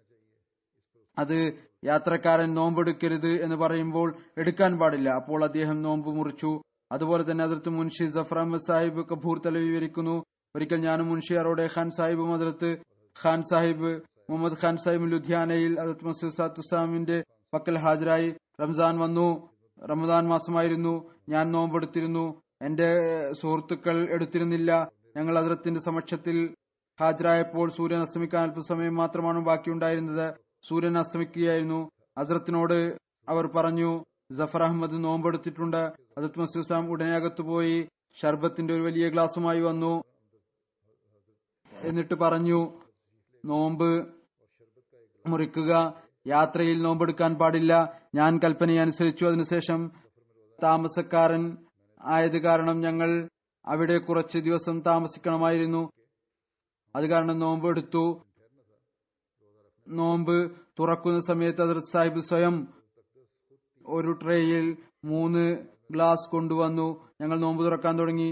അത് യാത്രക്കാരൻ നോമ്പെടുക്കരുത് എന്ന് പറയുമ്പോൾ എടുക്കാൻ പാടില്ല അപ്പോൾ അദ്ദേഹം നോമ്പ് മുറിച്ചു അതുപോലെ തന്നെ അതിർത്ത് മുൻഷി ജഫർ അഹമ്മദ് സാഹിബ് കപൂർ തല വിവരിക്കുന്നു ഒരിക്കൽ ഞാനും മുൻഷി അറോഡെ ഖാൻ സാഹിബും അതിർത്ത് ഖാൻ സാഹിബ് മുഹമ്മദ് ഖാൻ സാഹിബ് ലുധിയാനയിൽ അതിർത്ത് മസൂദ് സാത്തുസാമിന്റെ പക്കൽ ഹാജരായി റംസാൻ വന്നു റമദാൻ മാസമായിരുന്നു ഞാൻ നോമ്പെടുത്തിരുന്നു എന്റെ സുഹൃത്തുക്കൾ എടുത്തിരുന്നില്ല ഞങ്ങൾ അതിർത്തിന്റെ സമക്ഷത്തിൽ ഹാജരായപ്പോൾ സൂര്യൻ അസ്തമിക്കാൻ അല്പസമയം മാത്രമാണ് ബാക്കിയുണ്ടായിരുന്നത് സൂര്യൻ അസ്തമിക്കുകയായിരുന്നു ഹസ്രത്തിനോട് അവർ പറഞ്ഞു ജഫർ അഹമ്മദ് നോമ്പെടുത്തിട്ടുണ്ട് ഹസരത്ത് മസൂസാം ഉടനെ അകത്തുപോയി ഷർബത്തിന്റെ ഒരു വലിയ ഗ്ലാസുമായി വന്നു എന്നിട്ട് പറഞ്ഞു നോമ്പ് മുറിക്കുക യാത്രയിൽ നോമ്പെടുക്കാൻ പാടില്ല ഞാൻ കൽപ്പനയനുസരിച്ചു അതിനുശേഷം താമസക്കാരൻ ആയത് കാരണം ഞങ്ങൾ അവിടെ കുറച്ച് ദിവസം താമസിക്കണമായിരുന്നു അത് കാരണം നോമ്പ് എടുത്തു നോമ്പ് തുറക്കുന്ന സമയത്ത് ഹസരത് സാഹിബ് സ്വയം ഒരു ട്രേയിൽ മൂന്ന് ഗ്ലാസ് കൊണ്ടുവന്നു ഞങ്ങൾ നോമ്പ് തുറക്കാൻ തുടങ്ങി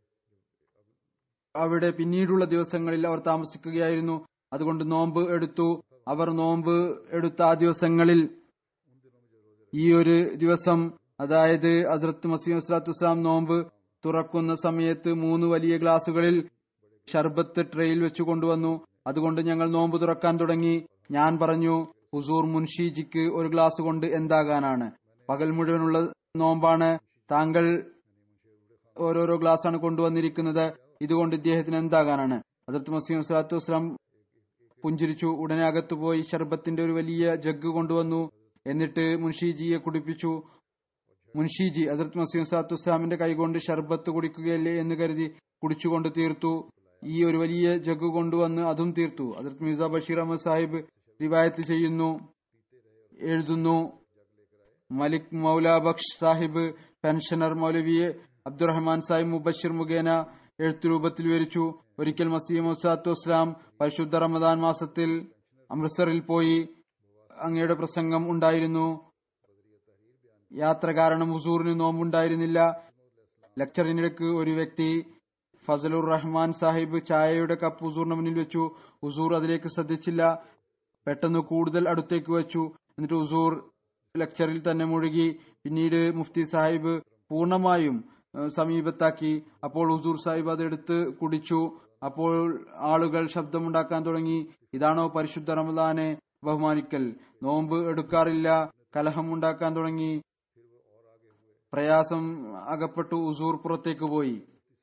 അവിടെ പിന്നീടുള്ള ദിവസങ്ങളിൽ അവർ താമസിക്കുകയായിരുന്നു അതുകൊണ്ട് നോമ്പ് എടുത്തു അവർ നോമ്പ് എടുത്ത ആ ദിവസങ്ങളിൽ ഈ ഒരു ദിവസം അതായത് ഹസ്രത്ത് മസീം വസ്ലാത്തു വസ്സലാം നോമ്പ് തുറക്കുന്ന സമയത്ത് മൂന്ന് വലിയ ഗ്ലാസുകളിൽ ഷർബത്ത് ട്രെയിൽ വെച്ച് കൊണ്ടുവന്നു അതുകൊണ്ട് ഞങ്ങൾ നോമ്പ് തുറക്കാൻ തുടങ്ങി ഞാൻ പറഞ്ഞു ഹുസൂർ മുൻഷിജിക്ക് ഒരു ഗ്ലാസ് കൊണ്ട് എന്താകാനാണ് പകൽ മുഴുവനുള്ള നോമ്പാണ് താങ്കൾ ഓരോരോ ഗ്ലാസ് ആണ് കൊണ്ടുവന്നിരിക്കുന്നത് ഇതുകൊണ്ട് ഇദ്ദേഹത്തിന് എന്താകാനാണ് അതിർത്ത് മസീം സ്വലാത്തു വസ്സലാം പുഞ്ചിരിച്ചു ഉടനെ അകത്തു പോയി ഷർബത്തിന്റെ ഒരു വലിയ ജഗ് കൊണ്ടുവന്നു എന്നിട്ട് മുൻഷിജിയെ കുടിപ്പിച്ചു മുൻഷിജി അസർത്ത് മസീം സാത്തു ഇസ്ലാമിന്റെ കൈകൊണ്ട് ഷർബത്ത് കുടിക്കുകയല്ലേ എന്ന് കരുതി കുടിച്ചുകൊണ്ട് തീർത്തു ഈ ഒരു വലിയ ജഗ് കൊണ്ടുവന്ന് അതും തീർത്തു അസർത്ത് മിർസ ബഷീർ അഹമ്മദ് സാഹിബ് റിവായത്ത് ചെയ്യുന്നു എഴുതുന്നു മലിക് മൗല ബക്ഷ് സാഹിബ് പെൻഷനർ മൗലവി അബ്ദുറഹ്മാൻ സാഹിബ് മുബഷിർ മുഖേന എഴുത്തുരൂപത്തിൽ വിവരിച്ചു ഒരിക്കൽ മസീം മുസാത്തു ഇസ്ലാം പരിശുദ്ധ റമദാൻ മാസത്തിൽ അമൃത്സറിൽ പോയി അങ്ങയുടെ പ്രസംഗം ഉണ്ടായിരുന്നു യാത്ര കാരണം ഹുസൂറിന് നോമ്പുണ്ടായിരുന്നില്ല ലെക്ചറിനിടക്ക് ഒരു വ്യക്തി ഫസലുർ റഹ്മാൻ സാഹിബ് ചായയുടെ കപ്പ് ഹുസൂറിന് മുന്നിൽ വെച്ചു ഹുസൂർ അതിലേക്ക് ശ്രദ്ധിച്ചില്ല പെട്ടെന്ന് കൂടുതൽ അടുത്തേക്ക് വെച്ചു എന്നിട്ട് ഹുസൂർ ലെക്ചറിൽ തന്നെ മുഴുകി പിന്നീട് മുഫ്തി സാഹിബ് പൂർണ്ണമായും ഏഹ്, സമീപത്താക്കി അപ്പോൾ ഹുസൂർ സാഹിബ് അതെടുത്ത് കുടിച്ചു അപ്പോൾ ആളുകൾ ശബ്ദമുണ്ടാക്കാൻ തുടങ്ങി ഇതാണോ പരിശുദ്ധ റമദാനെ ബഹുമാനിക്കൽ നോമ്പ് എടുക്കാറില്ല കലഹം ഉണ്ടാക്കാൻ തുടങ്ങി പ്രയാസം അകപ്പെട്ടു ഉസൂർ പുറത്തേക്ക് പോയി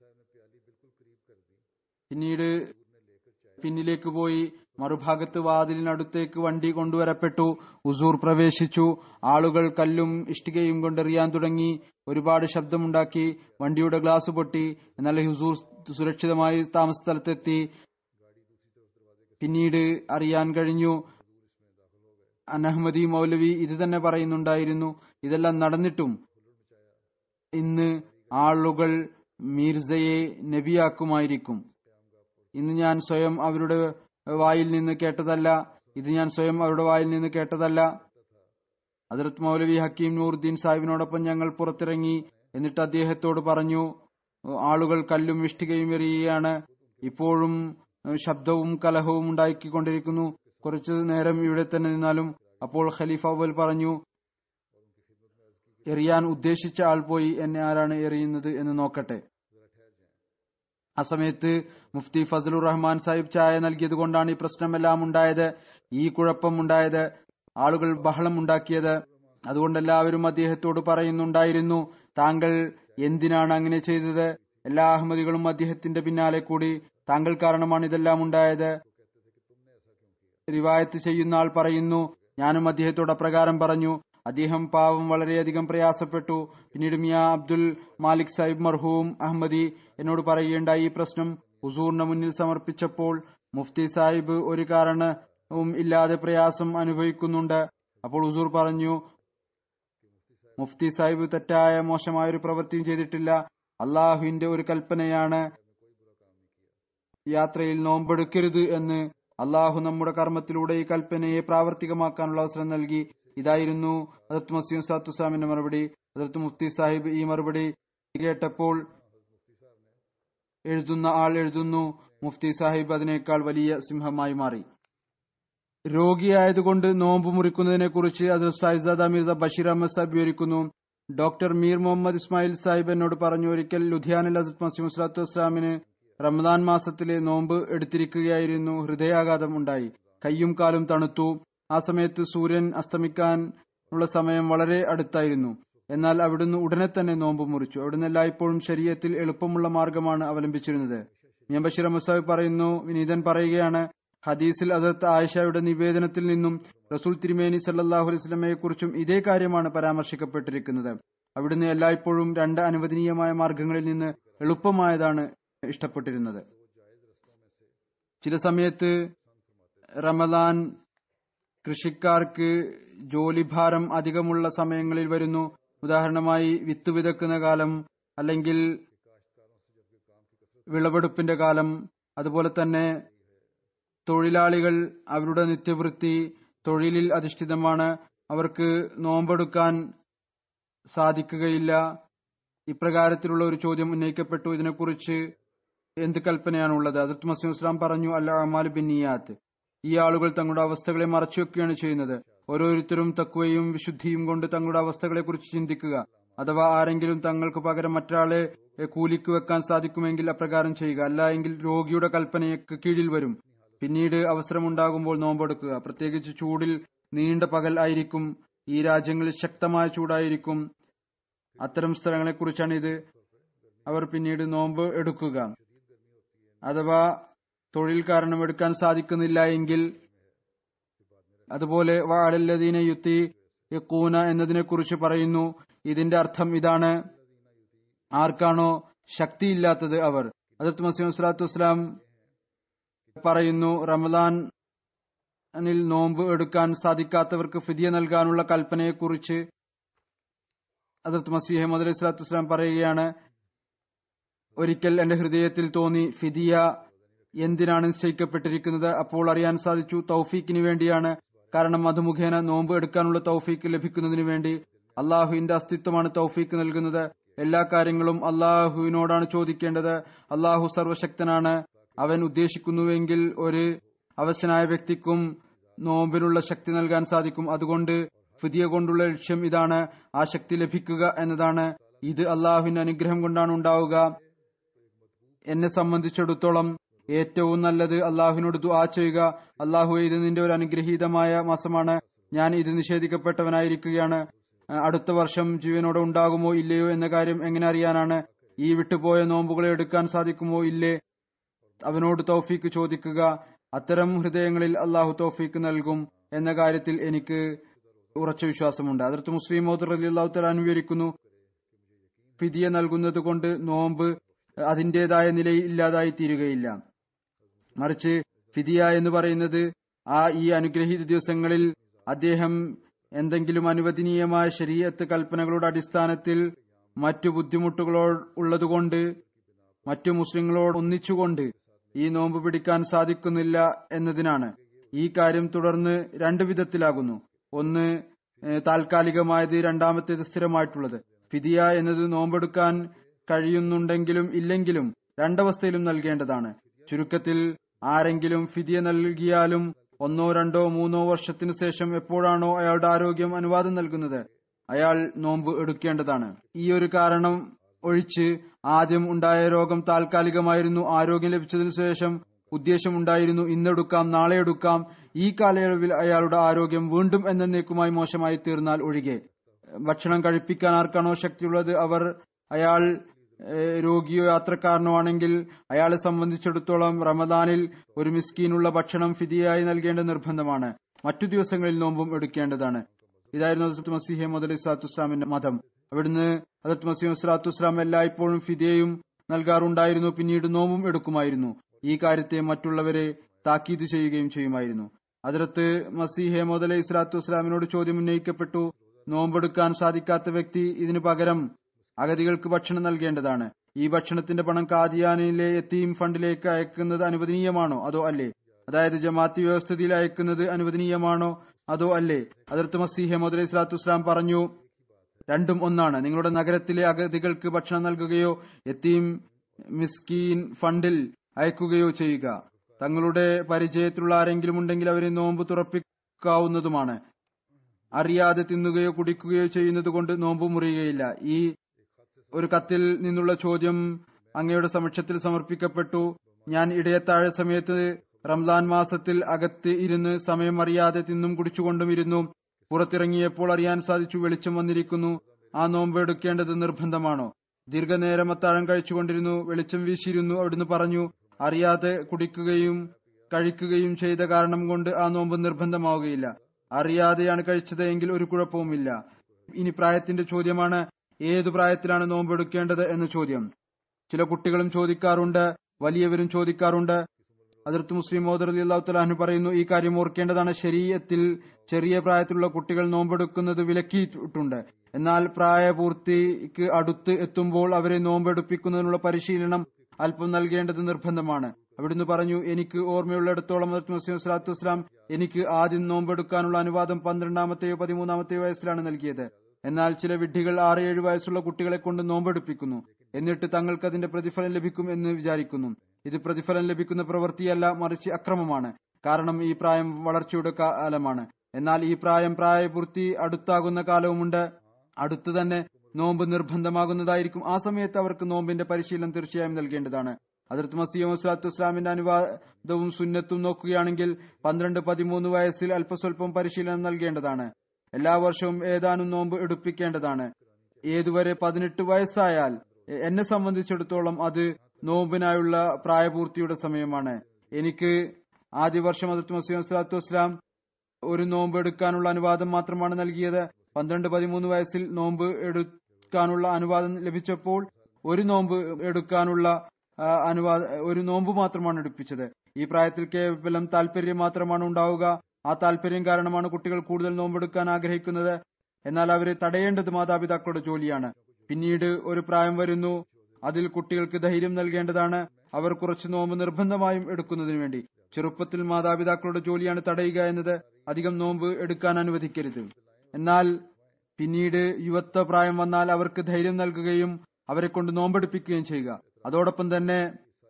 പിന്നീട് പിന്നിലേക്ക് പോയി മറുഭാഗത്ത് വാതിലിനടുത്തേക്ക് വണ്ടി കൊണ്ടുവരപ്പെട്ടു ഉസൂർ പ്രവേശിച്ചു ആളുകൾ കല്ലും ഇഷ്ടികയും കൊണ്ടെറിയാൻ തുടങ്ങി ഒരുപാട് ശബ്ദമുണ്ടാക്കി വണ്ടിയുടെ ഗ്ലാസ് പൊട്ടി എന്നാൽ ഹുസൂർ സുരക്ഷിതമായി താമസ സ്ഥലത്തെത്തി പിന്നീട് അറിയാൻ കഴിഞ്ഞു അനഹമ്മദി മൗലവി ഇത് തന്നെ പറയുന്നുണ്ടായിരുന്നു ഇതെല്ലാം നടന്നിട്ടും ഇന്ന് ആളുകൾ മീർസയെ നബിയാക്കുമായിരിക്കും ഇന്ന് ഞാൻ സ്വയം അവരുടെ വായിൽ നിന്ന് കേട്ടതല്ല ഇത് ഞാൻ സ്വയം അവരുടെ വായിൽ നിന്ന് കേട്ടതല്ല ഹജറത് മൗലവി ഹക്കീം നൂറുദ്ദീൻ സാഹിബിനോടൊപ്പം ഞങ്ങൾ പുറത്തിറങ്ങി എന്നിട്ട് അദ്ദേഹത്തോട് പറഞ്ഞു ആളുകൾ കല്ലും ഇഷ്ടികയും എറിയുകയാണ് ഇപ്പോഴും ഏഹ്, ശബ്ദവും കലഹവും ഉണ്ടാക്കിക്കൊണ്ടിരിക്കുന്നു കുറച്ചു നേരം ഇവിടെ തന്നെ നിന്നാലും അപ്പോൾ ഖലീഫ അവൽ പറഞ്ഞു എറിയാൻ ഉദ്ദേശിച്ച ആൾ പോയി എന്നെ ആരാണ് എറിയുന്നത് എന്ന് നോക്കട്ടെ ആ സമയത്ത് മുഫ്തി ഫസലുർ റഹ്മാൻ സാഹിബ് ചായ നൽകിയത് കൊണ്ടാണ് ഈ പ്രശ്നമെല്ലാം ഉണ്ടായത് ഈ കുഴപ്പം ഉണ്ടായത് ആളുകൾ ബഹളം ഉണ്ടാക്കിയത് അതുകൊണ്ട് എല്ലാവരും അദ്ദേഹത്തോട് പറയുന്നുണ്ടായിരുന്നു താങ്കൾ എന്തിനാണ് അങ്ങനെ ചെയ്തത് എല്ലാ അഹമ്മദികളും അദ്ദേഹത്തിന്റെ പിന്നാലെ കൂടി താങ്കൾ കാരണമാണ് ഇതെല്ലാം ഉണ്ടായത് റിവായത്ത് ചെയ്യുന്ന ആൾ പറയുന്നു ഞാനും അദ്ദേഹത്തോട് അപ്രകാരം പറഞ്ഞു അദ്ദേഹം പാവം വളരെയധികം പ്രയാസപ്പെട്ടു പിന്നീട് മിയ അബ്ദുൽ മാലിക് സാഹിബ് മർഹൂം അഹമ്മദി എന്നോട് പറയുകയുണ്ടായി ഈ പ്രശ്നം ഹുസൂറിന് മുന്നിൽ സമർപ്പിച്ചപ്പോൾ മുഫ്തി സാഹിബ് ഒരു കാരണവും ഇല്ലാതെ പ്രയാസം അനുഭവിക്കുന്നുണ്ട് അപ്പോൾ ഹുസൂർ പറഞ്ഞു മുഫ്തി സാഹിബ് തെറ്റായ മോശമായ ഒരു പ്രവൃത്തിയും ചെയ്തിട്ടില്ല അള്ളാഹുവിന്റെ ഒരു കൽപ്പനയാണ് യാത്രയിൽ നോമ്പെടുക്കരുത് എന്ന് അള്ളാഹു നമ്മുടെ കർമ്മത്തിലൂടെ ഈ കൽപ്പനയെ പ്രാവർത്തികമാക്കാനുള്ള അവസരം നൽകി ഇതായിരുന്നു ഹജറത്ത് മസീം സാത്തുസ്ലാമിന്റെ മറുപടി ഹജറത്ത് മുഫ്തി സാഹിബ് ഈ മറുപടി കേട്ടപ്പോൾ എഴുതുന്ന ആൾ എഴുതുന്നു മുഫ്തി സാഹിബ് അതിനേക്കാൾ വലിയ സിംഹമായി മാറി രോഗിയായതുകൊണ്ട് നോമ്പ് മുറിക്കുന്നതിനെ കുറിച്ച് ഹജറത് സാഹിസാദ മിർസ ബഷീർ അഹമ്മദ് സാഹിബ് വിവരിക്കുന്നു ഡോക്ടർ മീർ മുഹമ്മദ് ഇസ്മായിൽ സാഹിബ് എന്നോട് പറഞ്ഞു ഒരിക്കൽ ലുധിയാനിൽ ഹസരത് മസീം സ്വലാത്തു വസ്സലാമിന് റമദാൻ മാസത്തിലെ നോമ്പ് എടുത്തിരിക്കുകയായിരുന്നു ഹൃദയാഘാതം ഉണ്ടായി കയ്യും കാലും തണുത്തു ആ സമയത്ത് സൂര്യൻ അസ്തമിക്കാൻ ഉള്ള സമയം വളരെ അടുത്തായിരുന്നു എന്നാൽ അവിടുന്ന് ഉടനെ തന്നെ നോമ്പ് മുറിച്ചു അവിടുന്ന് എല്ലായ്പ്പോഴും ശരീരത്തിൽ എളുപ്പമുള്ള മാർഗമാണ് അവലംബിച്ചിരുന്നത് ഞാൻ ബഷീർ അഹമ്മദ് സാഹിബ് പറയുന്നു വിനീതൻ പറയുകയാണ് ഹദീസിൽ അതത് ആയിഷയുടെ നിവേദനത്തിൽ നിന്നും റസൂൽ തിരുമേനി സല്ലാഹു അലൈസ്ലമയെ കുറിച്ചും ഇതേ കാര്യമാണ് പരാമർശിക്കപ്പെട്ടിരിക്കുന്നത് അവിടുന്ന് എല്ലായ്പ്പോഴും രണ്ട് അനുവദനീയമായ മാർഗങ്ങളിൽ നിന്ന് എളുപ്പമായതാണ് ഇഷ്ടപ്പെട്ടിരുന്നത് ചില സമയത്ത് റമദാൻ കൃഷിക്കാർക്ക് ജോലിഭാരം അധികമുള്ള സമയങ്ങളിൽ വരുന്നു ഉദാഹരണമായി വിത്ത് വിതക്കുന്ന കാലം അല്ലെങ്കിൽ വിളവെടുപ്പിന്റെ കാലം അതുപോലെ തന്നെ തൊഴിലാളികൾ അവരുടെ നിത്യവൃത്തി തൊഴിലിൽ അധിഷ്ഠിതമാണ് അവർക്ക് നോമ്പെടുക്കാൻ സാധിക്കുകയില്ല ഇപ്രകാരത്തിലുള്ള ഒരു ചോദ്യം ഉന്നയിക്കപ്പെട്ടു ഇതിനെക്കുറിച്ച് എന്ത് കൽപ്പനയാണുള്ളത് അസത്ത് മസീം ഇസ്ലാം പറഞ്ഞു അല്ല അമാൽ ബിൻ നിയാത്ത് ഈ ആളുകൾ തങ്ങളുടെ അവസ്ഥകളെ മറച്ചുവെക്കുകയാണ് ചെയ്യുന്നത് ഓരോരുത്തരും തക്കുവയും വിശുദ്ധിയും കൊണ്ട് തങ്ങളുടെ അവസ്ഥകളെ കുറിച്ച് ചിന്തിക്കുക അഥവാ ആരെങ്കിലും തങ്ങൾക്ക് പകരം മറ്റൊരാളെ എ, കൂലിക്ക് വെക്കാൻ സാധിക്കുമെങ്കിൽ അപ്രകാരം ചെയ്യുക അല്ല എങ്കിൽ രോഗിയുടെ കൽപ്പനയ്ക്ക് കീഴിൽ വരും പിന്നീട് അവസരമുണ്ടാകുമ്പോൾ നോമ്പെടുക്കുക പ്രത്യേകിച്ച് ചൂടിൽ നീണ്ട പകൽ ആയിരിക്കും ഈ രാജ്യങ്ങളിൽ ശക്തമായ ചൂടായിരിക്കും അത്തരം സ്ഥലങ്ങളെക്കുറിച്ചാണ് ഇത് അവർ പിന്നീട് നോമ്പ് എടുക്കുക അഥവാ തൊഴിൽ കാരണം എടുക്കാൻ സാധിക്കുന്നില്ല എങ്കിൽ അതുപോലെ വാഴല്ലദീന യുത്തി യക്കൂന എന്നതിനെ കുറിച്ച് പറയുന്നു ഇതിന്റെ അർത്ഥം ഇതാണ് ആർക്കാണോ ശക്തിയില്ലാത്തത് അവർ അതത് മസീം സ്വലാത്തു വസ്സലാം പറയുന്നു റമദാൻ ിൽ നോമ്പ് എടുക്കാൻ സാധിക്കാത്തവർക്ക് ഫിദിയ നൽകാനുള്ള കൽപ്പനയെക്കുറിച്ച് അതിർത്ത് മസീഹ് മദ് അലൈഹി സ്വലാത്തു വസ്സലാം പറയുകയാണ് ഒരിക്കൽ എന്റെ ഹൃദയത്തിൽ തോന്നി ഫിദിയ എന്തിനാണ് നിശ്ചയിക്കപ്പെട്ടിരിക്കുന്നത് അപ്പോൾ അറിയാൻ സാധിച്ചു തൗഫീക്കിന് വേണ്ടിയാണ് കാരണം അത് മുഖേന നോമ്പ് എടുക്കാനുള്ള തൗഫീക്ക് ലഭിക്കുന്നതിന് വേണ്ടി അള്ളാഹുവിന്റെ അസ്തിത്വമാണ് തൗഫീക്ക് നൽകുന്നത് എല്ലാ കാര്യങ്ങളും അള്ളാഹുവിനോടാണ് ചോദിക്കേണ്ടത് അള്ളാഹു സർവശക്തനാണ് അവൻ ഉദ്ദേശിക്കുന്നുവെങ്കിൽ ഒരു അവശനായ വ്യക്തിക്കും നോമ്പിനുള്ള ശക്തി നൽകാൻ സാധിക്കും അതുകൊണ്ട് ഫിദിയ കൊണ്ടുള്ള ലക്ഷ്യം ഇതാണ് ആ ശക്തി ലഭിക്കുക എന്നതാണ് ഇത് അള്ളാഹുവിന്റെ അനുഗ്രഹം കൊണ്ടാണ് ഉണ്ടാവുക എന്നെ സംബന്ധിച്ചിടത്തോളം ഏറ്റവും നല്ലത് അള്ളാഹുവിനോട് ദുആ ചെയ്യുക അള്ളാഹു ഇത് നിന്റെ ഒരു അനുഗ്രഹീതമായ മാസമാണ് ഞാൻ ഇത് നിഷേധിക്കപ്പെട്ടവനായിരിക്കുകയാണ് അഹ് അടുത്ത വർഷം ജീവനോടെ ഉണ്ടാകുമോ ഇല്ലയോ എന്ന കാര്യം എങ്ങനെ അറിയാനാണ് ഈ വിട്ടുപോയ നോമ്പുകളെ എടുക്കാൻ സാധിക്കുമോ ഇല്ലേ അവനോട് തൗഫീക്ക് ചോദിക്കുക അത്തരം ഹൃദയങ്ങളിൽ അള്ളാഹു തൗഫീക്ക് നൽകും എന്ന കാര്യത്തിൽ എനിക്ക് ഉറച്ച വിശ്വാസമുണ്ട് അതിർത്ത് മുസ്ലിം മോദർ അലി അള്ളാഹു തലാൻ വിവരിക്കുന്നു ഫിദിയ നൽകുന്നത് കൊണ്ട് നോമ്പ് അതിന്റേതായ നിലയിൽ ഇല്ലാതായി തീരുകയില്ല മറിച്ച് ഫിദിയ എന്ന് പറയുന്നത് ആ ഈ അനുഗ്രഹീത ദിവസങ്ങളിൽ അദ്ദേഹം എന്തെങ്കിലും അനുവദനീയമായ ശരീരത്ത് കൽപ്പനകളുടെ അടിസ്ഥാനത്തിൽ മറ്റു ബുദ്ധിമുട്ടുകളോ ഉള്ളതുകൊണ്ട് മറ്റു മുസ്ലിങ്ങളോട് ഒന്നിച്ചുകൊണ്ട് ഈ നോമ്പ് പിടിക്കാൻ സാധിക്കുന്നില്ല എന്നതിനാണ് ഈ കാര്യം തുടർന്ന് രണ്ടു വിധത്തിലാകുന്നു ഒന്ന് ഏഹ്, താൽക്കാലികമായത് രണ്ടാമത്തേത് സ്ഥിരമായിട്ടുള്ളത് ഫിദിയ എന്നത് നോമ്പെടുക്കാൻ കഴിയുന്നുണ്ടെങ്കിലും ഇല്ലെങ്കിലും രണ്ടവസ്ഥയിലും നൽകേണ്ടതാണ് ചുരുക്കത്തിൽ ആരെങ്കിലും ഫിദിയ നൽകിയാലും ഒന്നോ രണ്ടോ മൂന്നോ വർഷത്തിനു ശേഷം എപ്പോഴാണോ അയാളുടെ ആരോഗ്യം അനുവാദം നൽകുന്നത് അയാൾ നോമ്പ് എടുക്കേണ്ടതാണ് ഈ ഒരു കാരണം ഒഴിച്ച് ആദ്യം ഉണ്ടായ രോഗം താൽക്കാലികമായിരുന്നു ആരോഗ്യം ലഭിച്ചതിനു ശേഷം ഉദ്ദേശമുണ്ടായിരുന്നു ഇന്നെടുക്കാം നാളെ എടുക്കാം ഈ കാലയളവിൽ അയാളുടെ ആരോഗ്യം വീണ്ടും എന്നേക്കുമായി മോശമായി തീർന്നാൽ ഒഴികെ ഭക്ഷണം കഴിപ്പിക്കാൻ ആർക്കാണോ ശക്തിയുള്ളത് അവർ അയാൾ ഏഹ്, രോഗിയോ യാത്രക്കാരനോ ആണെങ്കിൽ അയാളെ സംബന്ധിച്ചിടത്തോളം റമദാനിൽ ഒരു മിസ്കീനുള്ള ഭക്ഷണം ഫിദിയായി നൽകേണ്ട നിർബന്ധമാണ് മറ്റു ദിവസങ്ങളിൽ നോമ്പും എടുക്കേണ്ടതാണ് ഇതായിരുന്നു ഹസരത്ത് മസീഹെ മുതലി സ്വലാത്തു ഇസ്ലാമിന്റെ മതം അവിടുന്ന് ഹസരത്ത് മസീഹ് സ്വലാത്തു ഇസ്ലാം എല്ലായ്പ്പോഴും ഫിദിയയും നൽകാറുണ്ടായിരുന്നു പിന്നീട് നോമ്പും എടുക്കുമായിരുന്നു ഈ കാര്യത്തെ മറ്റുള്ളവരെ താക്കീത് ചെയ്യുകയും ചെയ്യുമായിരുന്നു അതിർത്ത് മസീഹെ മുതലി ഇസ്ലാത്തു ഇസ്ലാമിനോട് ചോദ്യം ഉന്നയിക്കപ്പെട്ടു നോമ്പെടുക്കാൻ സാധിക്കാത്ത വ്യക്തി ഇതിനു പകരം അഗതികൾക്ക് ഭക്ഷണം നൽകേണ്ടതാണ് ഈ ഭക്ഷണത്തിന്റെ പണം കാദിയാനിലെ എത്തീം ഫണ്ടിലേക്ക് അയക്കുന്നത് അനുവദനീയമാണോ അതോ അല്ലേ അതായത് ജമാഅത്തി വ്യവസ്ഥിതിയിൽ അയക്കുന്നത് അനുവദനീയമാണോ അതോ അല്ലേ അതിർത്ത് മസീഹെ മുതലി ഇസ്ലാത്തു ഇസ്ലാം പറഞ്ഞു രണ്ടും ഒന്നാണ് നിങ്ങളുടെ നഗരത്തിലെ അഗതികൾക്ക് ഭക്ഷണം നൽകുകയോ എത്തീം മിസ്കീൻ ഫണ്ടിൽ അയക്കുകയോ ചെയ്യുക തങ്ങളുടെ പരിചയത്തിലുള്ള ആരെങ്കിലും ഉണ്ടെങ്കിൽ അവരെ നോമ്പ് തുറപ്പിക്കാവുന്നതുമാണ് അറിയാതെ തിന്നുകയോ കുടിക്കുകയോ ചെയ്യുന്നത് കൊണ്ട് നോമ്പ് മുറിയുകയില്ല ഈ ഒരു കത്തിൽ നിന്നുള്ള ചോദ്യം അങ്ങയുടെ സമക്ഷത്തിൽ സമർപ്പിക്കപ്പെട്ടു ഞാൻ ഇടയത്താഴ സമയത്ത് റംസാൻ മാസത്തിൽ അകത്ത് ഇരുന്ന് സമയം അറിയാതെ തിന്നും കുടിച്ചുകൊണ്ടും ഇരുന്നു പുറത്തിറങ്ങിയപ്പോൾ അറിയാൻ സാധിച്ചു വെളിച്ചം വന്നിരിക്കുന്നു ആ നോമ്പ് എടുക്കേണ്ടത് നിർബന്ധമാണോ ദീർഘനേരം അത്താഴം കഴിച്ചുകൊണ്ടിരുന്നു വെളിച്ചം വീശിയിരുന്നു അവിടുന്ന് പറഞ്ഞു അറിയാതെ കുടിക്കുകയും കഴിക്കുകയും ചെയ്ത കാരണം കൊണ്ട് ആ നോമ്പ് നിർബന്ധമാവുകയില്ല അറിയാതെയാണ് കഴിച്ചത് എങ്കിൽ ഒരു കുഴപ്പവുമില്ല ഇനി പ്രായത്തിന്റെ ചോദ്യമാണ് ഏതു പ്രായത്തിലാണ് നോമ്പ് എടുക്കേണ്ടത് എന്ന ചോദ്യം ചില കുട്ടികളും ചോദിക്കാറുണ്ട് വലിയവരും ചോദിക്കാറുണ്ട് അതിർത്ത് മുസ്ലിം മോദർ അലി അള്ളാഹു തലാഹു പറയുന്നു ഈ കാര്യം ഓർക്കേണ്ടതാണ് ശരീരത്തിൽ ചെറിയ പ്രായത്തിലുള്ള കുട്ടികൾ നോമ്പെടുക്കുന്നത് വിലക്കിയിട്ടുണ്ട് എന്നാൽ പ്രായപൂർത്തിക്ക് അടുത്ത് എത്തുമ്പോൾ അവരെ നോമ്പെടുപ്പിക്കുന്നതിനുള്ള പരിശീലനം അല്പം നൽകേണ്ടത് നിർബന്ധമാണ് അവിടുന്ന് പറഞ്ഞു എനിക്ക് ഓർമ്മയുള്ളിടത്തോളം ഹദരത്ത് മസീഹ് സ്വലാത്തു വസ്സലാം എനിക്ക് ആദ്യം നോമ്പെടുക്കാനുള്ള അനുവാദം പന്ത്രണ്ടാമത്തെയോ പതിമൂന്നാമത്തെയോ വയസ്സിലാണ് നൽകിയത് എന്നാൽ ചില വിഡ്ഢികൾ ആറ് ഏഴ് വയസ്സുള്ള കുട്ടികളെ കൊണ്ട് നോമ്പെടുപ്പിക്കുന്നു എന്നിട്ട് തങ്ങൾക്ക് അതിന്റെ പ്രതിഫലം ലഭിക്കും എന്ന് വിചാരിക്കുന്നു ഇത് പ്രതിഫലം ലഭിക്കുന്ന പ്രവൃത്തിയല്ല മറിച്ച് അക്രമമാണ് കാരണം ഈ പ്രായം വളർച്ചയുടെ കാലമാണ് എന്നാൽ ഈ പ്രായം പ്രായപൂർത്തി അടുത്താകുന്ന കാലവുമുണ്ട് അടുത്ത് തന്നെ നോമ്പ് നിർബന്ധമാകുന്നതായിരിക്കും ആ സമയത്ത് അവർക്ക് നോമ്പിന്റെ പരിശീലനം തീർച്ചയായും നൽകേണ്ടതാണ് അതിർത്ത് മസീം വസ്ലാത്തു ഇസ്ലാമിന്റെ അനുവാദവും സുന്നത്തും നോക്കുകയാണെങ്കിൽ പന്ത്രണ്ട് പതിമൂന്ന് വയസ്സിൽ അല്പസ്വല്പം പരിശീലനം നൽകേണ്ടതാണ് എല്ലാ വർഷവും ഏതാനും നോമ്പ് എടുപ്പിക്കേണ്ടതാണ് ഏതുവരെ പതിനെട്ട് വയസ്സായാൽ എ- എന്നെ സംബന്ധിച്ചിടത്തോളം അത് നോമ്പിനായുള്ള പ്രായപൂർത്തിയുടെ സമയമാണ് എനിക്ക് ആദ്യ വർഷം അതിർത്ത് മസീം വസ്ലാത്തു വസ്ലാം ഒരു നോമ്പ് എടുക്കാനുള്ള അനുവാദം മാത്രമാണ് നൽകിയത് പന്ത്രണ്ട് പതിമൂന്ന് വയസ്സിൽ നോമ്പ് എടുക്കാനുള്ള അനുവാദം ലഭിച്ചപ്പോൾ ഒരു നോമ്പ് എടുക്കാനുള്ള ആ, അനുവാദ ഒരു നോമ്പ് മാത്രമാണ് എടുപ്പിച്ചത് ഈ പ്രായത്തിൽ കേവലം താല്പര്യം മാത്രമാണ് ഉണ്ടാവുക ആ താല്പര്യം കാരണമാണ് കുട്ടികൾ കൂടുതൽ നോമ്പെടുക്കാൻ ആഗ്രഹിക്കുന്നത് എന്നാൽ അവരെ തടയേണ്ടത് മാതാപിതാക്കളുടെ ജോലിയാണ് പിന്നീട് ഒരു പ്രായം വരുന്നു അതിൽ കുട്ടികൾക്ക് ധൈര്യം നൽകേണ്ടതാണ് അവർ കുറച്ച് നോമ്പ് നിർബന്ധമായും എടുക്കുന്നതിന് വേണ്ടി ചെറുപ്പത്തിൽ മാതാപിതാക്കളുടെ ജോലിയാണ് തടയുക എന്നത് അധികം നോമ്പ് എടുക്കാൻ അനുവദിക്കരുത് എന്നാൽ പിന്നീട് യുവത്വ പ്രായം വന്നാൽ അവർക്ക് ധൈര്യം നൽകുകയും അവരെ കൊണ്ട് നോമ്പെടുപ്പിക്കുകയും ചെയ്യുക അതോടൊപ്പം തന്നെ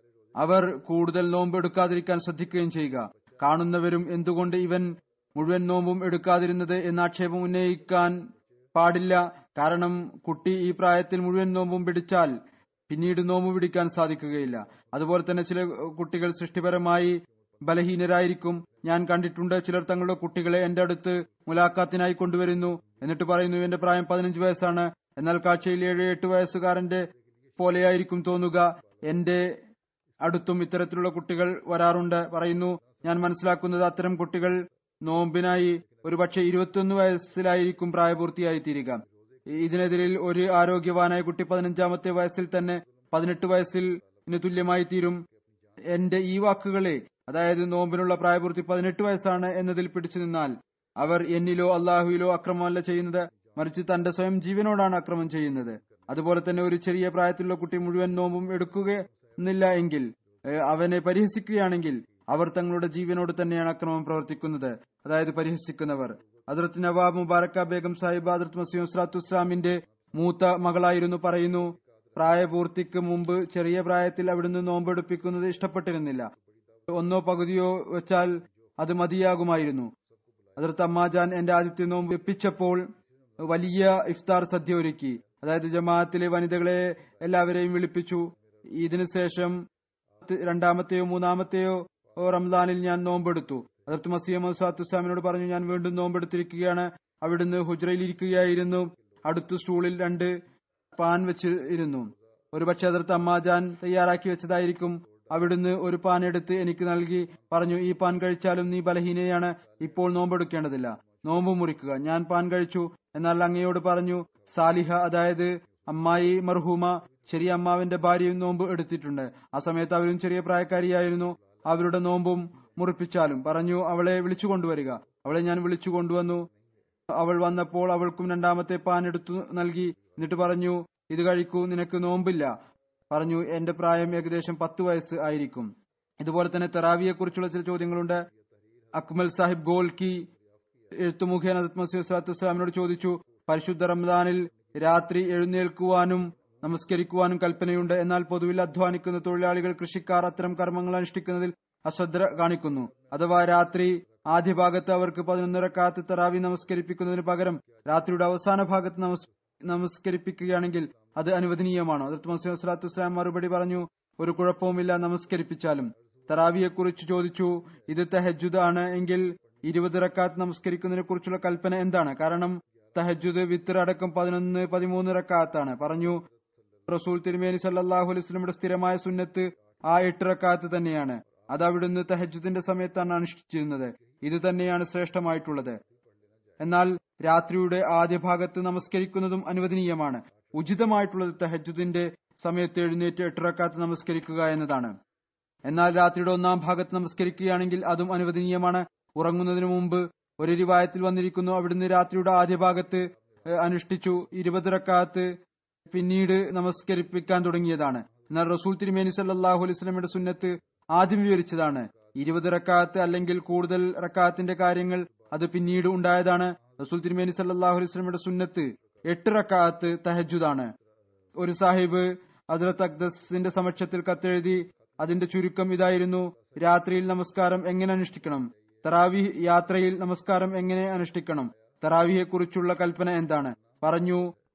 അവർ കൂടുതൽ നോമ്പ് എടുക്കാതിരിക്കാൻ ശ്രദ്ധിക്കുകയും ചെയ്യുക കാണുന്നവരും എന്തുകൊണ്ട് ഇവൻ മുഴുവൻ നോമ്പും എടുക്കാതിരുന്നത് എന്ന ആക്ഷേപം ഉന്നയിക്കാൻ പാടില്ല കാരണം കുട്ടി ഈ പ്രായത്തിൽ മുഴുവൻ നോമ്പും പിടിച്ചാൽ പിന്നീട് നോമ്പ് പിടിക്കാൻ സാധിക്കുകയില്ല അതുപോലെ തന്നെ ചില കുട്ടികൾ സൃഷ്ടിപരമായി ബലഹീനരായിരിക്കും ഞാൻ കണ്ടിട്ടുണ്ട് ചിലർ തങ്ങളുടെ കുട്ടികളെ എന്റെ അടുത്ത് മുലാഖാത്തിനായി കൊണ്ടുവരുന്നു എന്നിട്ട് പറയുന്നു എന്റെ പ്രായം പതിനഞ്ച് വയസ്സാണ് എന്നാൽ കാഴ്ചയിൽ ഏഴ് എട്ട് വയസ്സുകാരന്റെ പോലെയായിരിക്കും തോന്നുക എന്റെ അടുത്തും ഇത്തരത്തിലുള്ള കുട്ടികൾ വരാറുണ്ട് പറയുന്നു ഞാൻ മനസ്സിലാക്കുന്നത് അത്തരം കുട്ടികൾ നോമ്പിനായി ഒരുപക്ഷെ ഇരുപത്തിയൊന്ന് വയസ്സിലായിരിക്കും പ്രായപൂർത്തിയായി തീരുക ഇതിനെതിരിൽ ഒരു ആരോഗ്യവാനായ കുട്ടി പതിനഞ്ചാമത്തെ വയസ്സിൽ തന്നെ പതിനെട്ട് വയസ്സിൽ തുല്യമായി തീരും എന്റെ ഈ വാക്കുകളെ അതായത് നോമ്പിനുള്ള പ്രായപൂർത്തി പതിനെട്ട് വയസ്സാണ് എന്നതിൽ പിടിച്ചു നിന്നാൽ അവർ എന്നിലോ അള്ളാഹുവിലോ അക്രമമല്ല ചെയ്യുന്നത് മറിച്ച് തന്റെ സ്വയം ജീവനോടാണ് അക്രമം ചെയ്യുന്നത് അതുപോലെ തന്നെ ഒരു ചെറിയ പ്രായത്തിലുള്ള കുട്ടി മുഴുവൻ നോമ്പും എടുക്കുകയെന്നില്ല എങ്കിൽ ഏഹ്, അവനെ പരിഹസിക്കുകയാണെങ്കിൽ അവർ തങ്ങളുടെ ജീവനോട് തന്നെയാണ് അക്രമം പ്രവർത്തിക്കുന്നത് അതായത് പരിഹസിക്കുന്നവർ അതിർത്ത് നവാബ് മുബാറക്ക ബേഗം സാഹിബ് അതിർത്ത് മസീം സ്വലാത്തു ഇസ്ലാമിന്റെ മൂത്ത മകളായിരുന്നു പറയുന്നു പ്രായപൂർത്തിക്ക് മുമ്പ് ചെറിയ പ്രായത്തിൽ അവിടുന്ന് നോമ്പെടുപ്പിക്കുന്നത് ഇഷ്ടപ്പെട്ടിരുന്നില്ല ഒന്നോ പകുതിയോ വെച്ചാൽ അത് മതിയാകുമായിരുന്നു അതിർത്ത് അമ്മാജാൻ എന്റെ ആദ്യത്തെ നോമ്പ് വെപ്പിച്ചപ്പോൾ വലിയ ഇഫ്താർ സദ്യ ഒരുക്കി അതായത് ജമാഅത്തിലെ വനിതകളെ എല്ലാവരെയും വിളിപ്പിച്ചു ഇതിനു ശേഷം രണ്ടാമത്തെയോ മൂന്നാമത്തെയോ റംസാനിൽ ഞാൻ നോമ്പെടുത്തു അതിർത്ത് മസീം സാത്തുസ്ലാമിനോട് പറഞ്ഞു ഞാൻ വീണ്ടും നോമ്പെടുത്തിരിക്കുകയാണ് അവിടുന്ന് ഹുജ്രയിൽ ഇരിക്കുകയായിരുന്നു അടുത്ത സ്റ്റൂളിൽ രണ്ട് പാൻ വെച്ച് ഇരുന്നു ഒരുപക്ഷെ അതിർത്ത് അമ്മാജാൻ തയ്യാറാക്കി വെച്ചതായിരിക്കും അവിടുന്ന് ഒരു പാൻ എടുത്ത് എനിക്ക് നൽകി പറഞ്ഞു ഈ പാൻ കഴിച്ചാലും നീ ബലഹീനയാണ് ഇപ്പോൾ നോമ്പെടുക്കേണ്ടതില്ല നോമ്പ് മുറിക്കുക ഞാൻ പാൻ കഴിച്ചു എന്നാൽ അങ്ങയോട് പറഞ്ഞു സാലിഹ അതായത് അമ്മായി മർഹൂമ ചെറിയ അമ്മാവിന്റെ ഭാര്യയും നോമ്പ് എടുത്തിട്ടുണ്ട് ആ സമയത്ത് അവരും ചെറിയ പ്രായക്കാരിയായിരുന്നു അവരുടെ നോമ്പും മുറിപ്പിച്ചാലും പറഞ്ഞു അവളെ വിളിച്ചു കൊണ്ടുവരിക അവളെ ഞാൻ വിളിച്ചു കൊണ്ടുവന്നു അവൾ വന്നപ്പോൾ അവൾക്കും രണ്ടാമത്തെ പാൻ എടുത്തു നൽകി എന്നിട്ട് പറഞ്ഞു ഇത് കഴിക്കൂ നിനക്ക് നോമ്പില്ല പറഞ്ഞു എന്റെ പ്രായം ഏകദേശം പത്ത് വയസ്സ് ആയിരിക്കും ഇതുപോലെ തന്നെ തെറാവിയെ കുറിച്ചുള്ള ചില ചോദ്യങ്ങളുണ്ട് അക്മൽ സാഹിബ് ഗോൽക്കി എഴുത്തു മുഖേന ഹദരത്ത് മസീഹ് സ്വലാത്തു വസ്സലാമിനോട് ചോദിച്ചു പരിശുദ്ധ റംദാനിൽ രാത്രി എഴുന്നേൽക്കുവാനും നമസ്കരിക്കുവാനും കൽപ്പനയുണ്ട് എന്നാൽ പൊതുവിൽ അധ്വാനിക്കുന്ന തൊഴിലാളികൾ കൃഷിക്കാർ അത്തരം കർമ്മങ്ങൾ അനുഷ്ഠിക്കുന്നതിൽ അശ്രദ്ധ കാണിക്കുന്നു അഥവാ രാത്രി ആദ്യ ഭാഗത്ത് അവർക്ക് പതിനൊന്നര കാത്ത് തറാവി നമസ്കരിപ്പിക്കുന്നതിന് പകരം രാത്രിയുടെ അവസാന ഭാഗത്ത് നമസ് നമസ്കരിപ്പിക്കുകയാണെങ്കിൽ അത് അനുവദനീയമാണ് അതിർത്ത് മസീം സ്വലാത്തു വസ്സലാം മറുപടി പറഞ്ഞു ഒരു കുഴപ്പവുമില്ല നമസ്കരിപ്പിച്ചാലും തറാവിയെക്കുറിച്ച് ചോദിച്ചു ഇത് തെഹജുദ് ആണ് എങ്കിൽ ഇരുപത് റക്കാത്ത് നമസ്കരിക്കുന്നതിനെ കുറിച്ചുള്ള കൽപ്പന എന്താണ് കാരണം തഹജുദ് വിത്തർ അടക്കം പതിനൊന്ന് പതിമൂന്ന് റക്കാത്താണ് പറഞ്ഞു റസൂൽ തിരുമേനി സല്ലാഹു അലൈസ്ലമിയുടെ സ്ഥിരമായ സുന്നത്ത് ആ എട്ട് റക്കാത്ത് തന്നെയാണ് അത് അവിടുന്ന് തഹജുദിന്റെ സമയത്താണ് അനുഷ്ഠിച്ചിരുന്നത് ഇത് തന്നെയാണ് ശ്രേഷ്ഠമായിട്ടുള്ളത് എന്നാൽ രാത്രിയുടെ ആദ്യ ഭാഗത്ത് നമസ്കരിക്കുന്നതും അനുവദനീയമാണ് ഉചിതമായിട്ടുള്ളത് തഹജുദിന്റെ സമയത്ത് എഴുന്നേറ്റ് എട്ടിറക്കാത്ത് നമസ്കരിക്കുക എന്നതാണ് എന്നാൽ രാത്രിയുടെ ഒന്നാം ഭാഗത്ത് നമസ്കരിക്കുകയാണെങ്കിൽ അതും അനുവദനീയമാണ് ഉറങ്ങുന്നതിനു മുമ്പ് ഒരു റിവായത്തിൽ വന്നിരിക്കുന്നു അവിടുന്ന് രാത്രിയുടെ ആദ്യ ഭാഗത്ത് ഏഹ്, അനുഷ്ഠിച്ചു ഇരുപത് റക്കാത്ത് പിന്നീട് നമസ്കരിപ്പിക്കാൻ തുടങ്ങിയതാണ് എന്നാൽ റസൂൽ തിരുമേനി സല്ലാഹു അലൈസ്ലമിയുടെ സുന്നത്ത് ആദ്യം വിവരിച്ചതാണ് ഇരുപത് റക്കാത്ത് അല്ലെങ്കിൽ കൂടുതൽ റക്കാത്തിന്റെ കാര്യങ്ങൾ അത് പിന്നീട് ഉണ്ടായതാണ് റസൂൽ തിരുമേനി സല്ലാഹു അലൈസ്ലമിയുടെ സുന്നത്ത് എട്ട് റക്കാത്ത് തഹജുദാണ് ഒരു സാഹിബ് ഹസ്രത്ത് അക്ദസിന്റെ സമക്ഷത്തിൽ കത്തെഴുതി അതിന്റെ ചുരുക്കം ഇതായിരുന്നു രാത്രിയിൽ നമസ്കാരം എങ്ങനെ അനുഷ്ഠിക്കണം തറാവി യാത്രയിൽ നമസ്കാരം എങ്ങനെ അനുഷ്ഠിക്കണം തറാവിയെ കുറിച്ചുള്ള കൽപ്പന എന്താണ് പറഞ്ഞു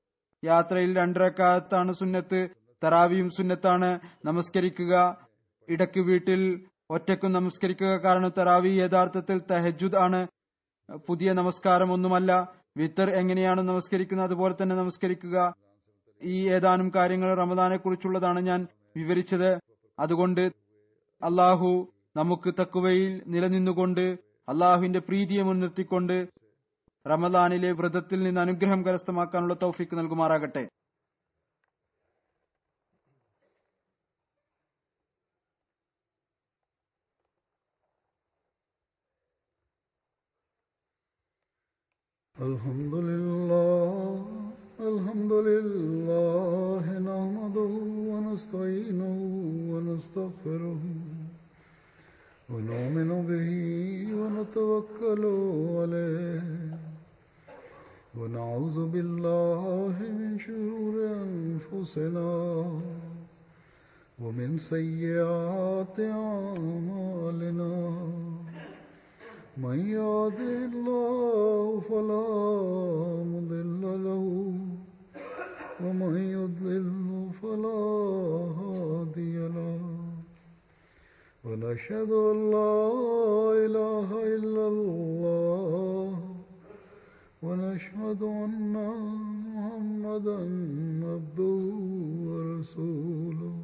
യാത്രയിൽ രണ്ടരക്കാലത്താണ് സുന്നത്ത് തറാവിയും സുന്നത്താണ് നമസ്കരിക്കുക ഇടയ്ക്ക് വീട്ടിൽ ഒറ്റക്കും നമസ്കരിക്കുക കാരണം തറാവി യഥാർത്ഥത്തിൽ തഹജുദ് ആണ് പുതിയ നമസ്കാരം ഒന്നുമല്ല വിത്തർ എങ്ങനെയാണ് നമസ്കരിക്കുന്നത് അതുപോലെ തന്നെ നമസ്കരിക്കുക ഈ ഏതാനും കാര്യങ്ങൾ റമദാനെ കുറിച്ചുള്ളതാണ് ഞാൻ വിവരിച്ചത് അതുകൊണ്ട് അള്ളാഹു നമുക്ക് തക്കുവയിൽ നിലനിന്നുകൊണ്ട് അള്ളാഹുവിന്റെ പ്രീതിയെ മുൻനിർത്തിക്കൊണ്ട് റമദാനിലെ വ്രതത്തിൽ നിന്ന് അനുഗ്രഹം കരസ്ഥമാക്കാനുള്ള തൗഫീക്ക് നൽകുമാറാകട്ടെ
الحمد لله الحمد لله نحمده ونستعينه ونستغفره ونؤمن به ونتوكل عليه ونعوذ بالله من شرور أنفسنا ومن سيئات أعمالنا من يهده الله فلا مضل له ومن يضلل فلا هادي له ونشهد ان لا اله الا الله ونشهد ان محمدا عبده ورسوله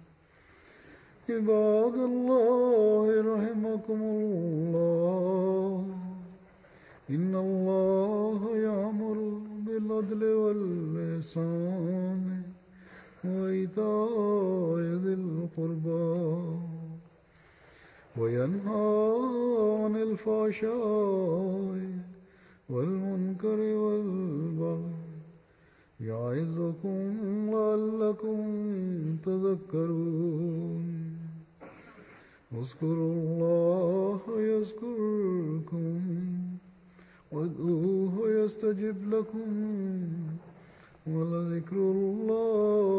عباد الله رحمكم الله إن الله يأمر بالعدل والإحسان وإيتاء ذي القربى وينهى عن الفحشاء والمنكر والبغي يعظكم لعلكم تذكرون اذكروا الله يذكركم وادعوه يستجب لكم ولذكر الله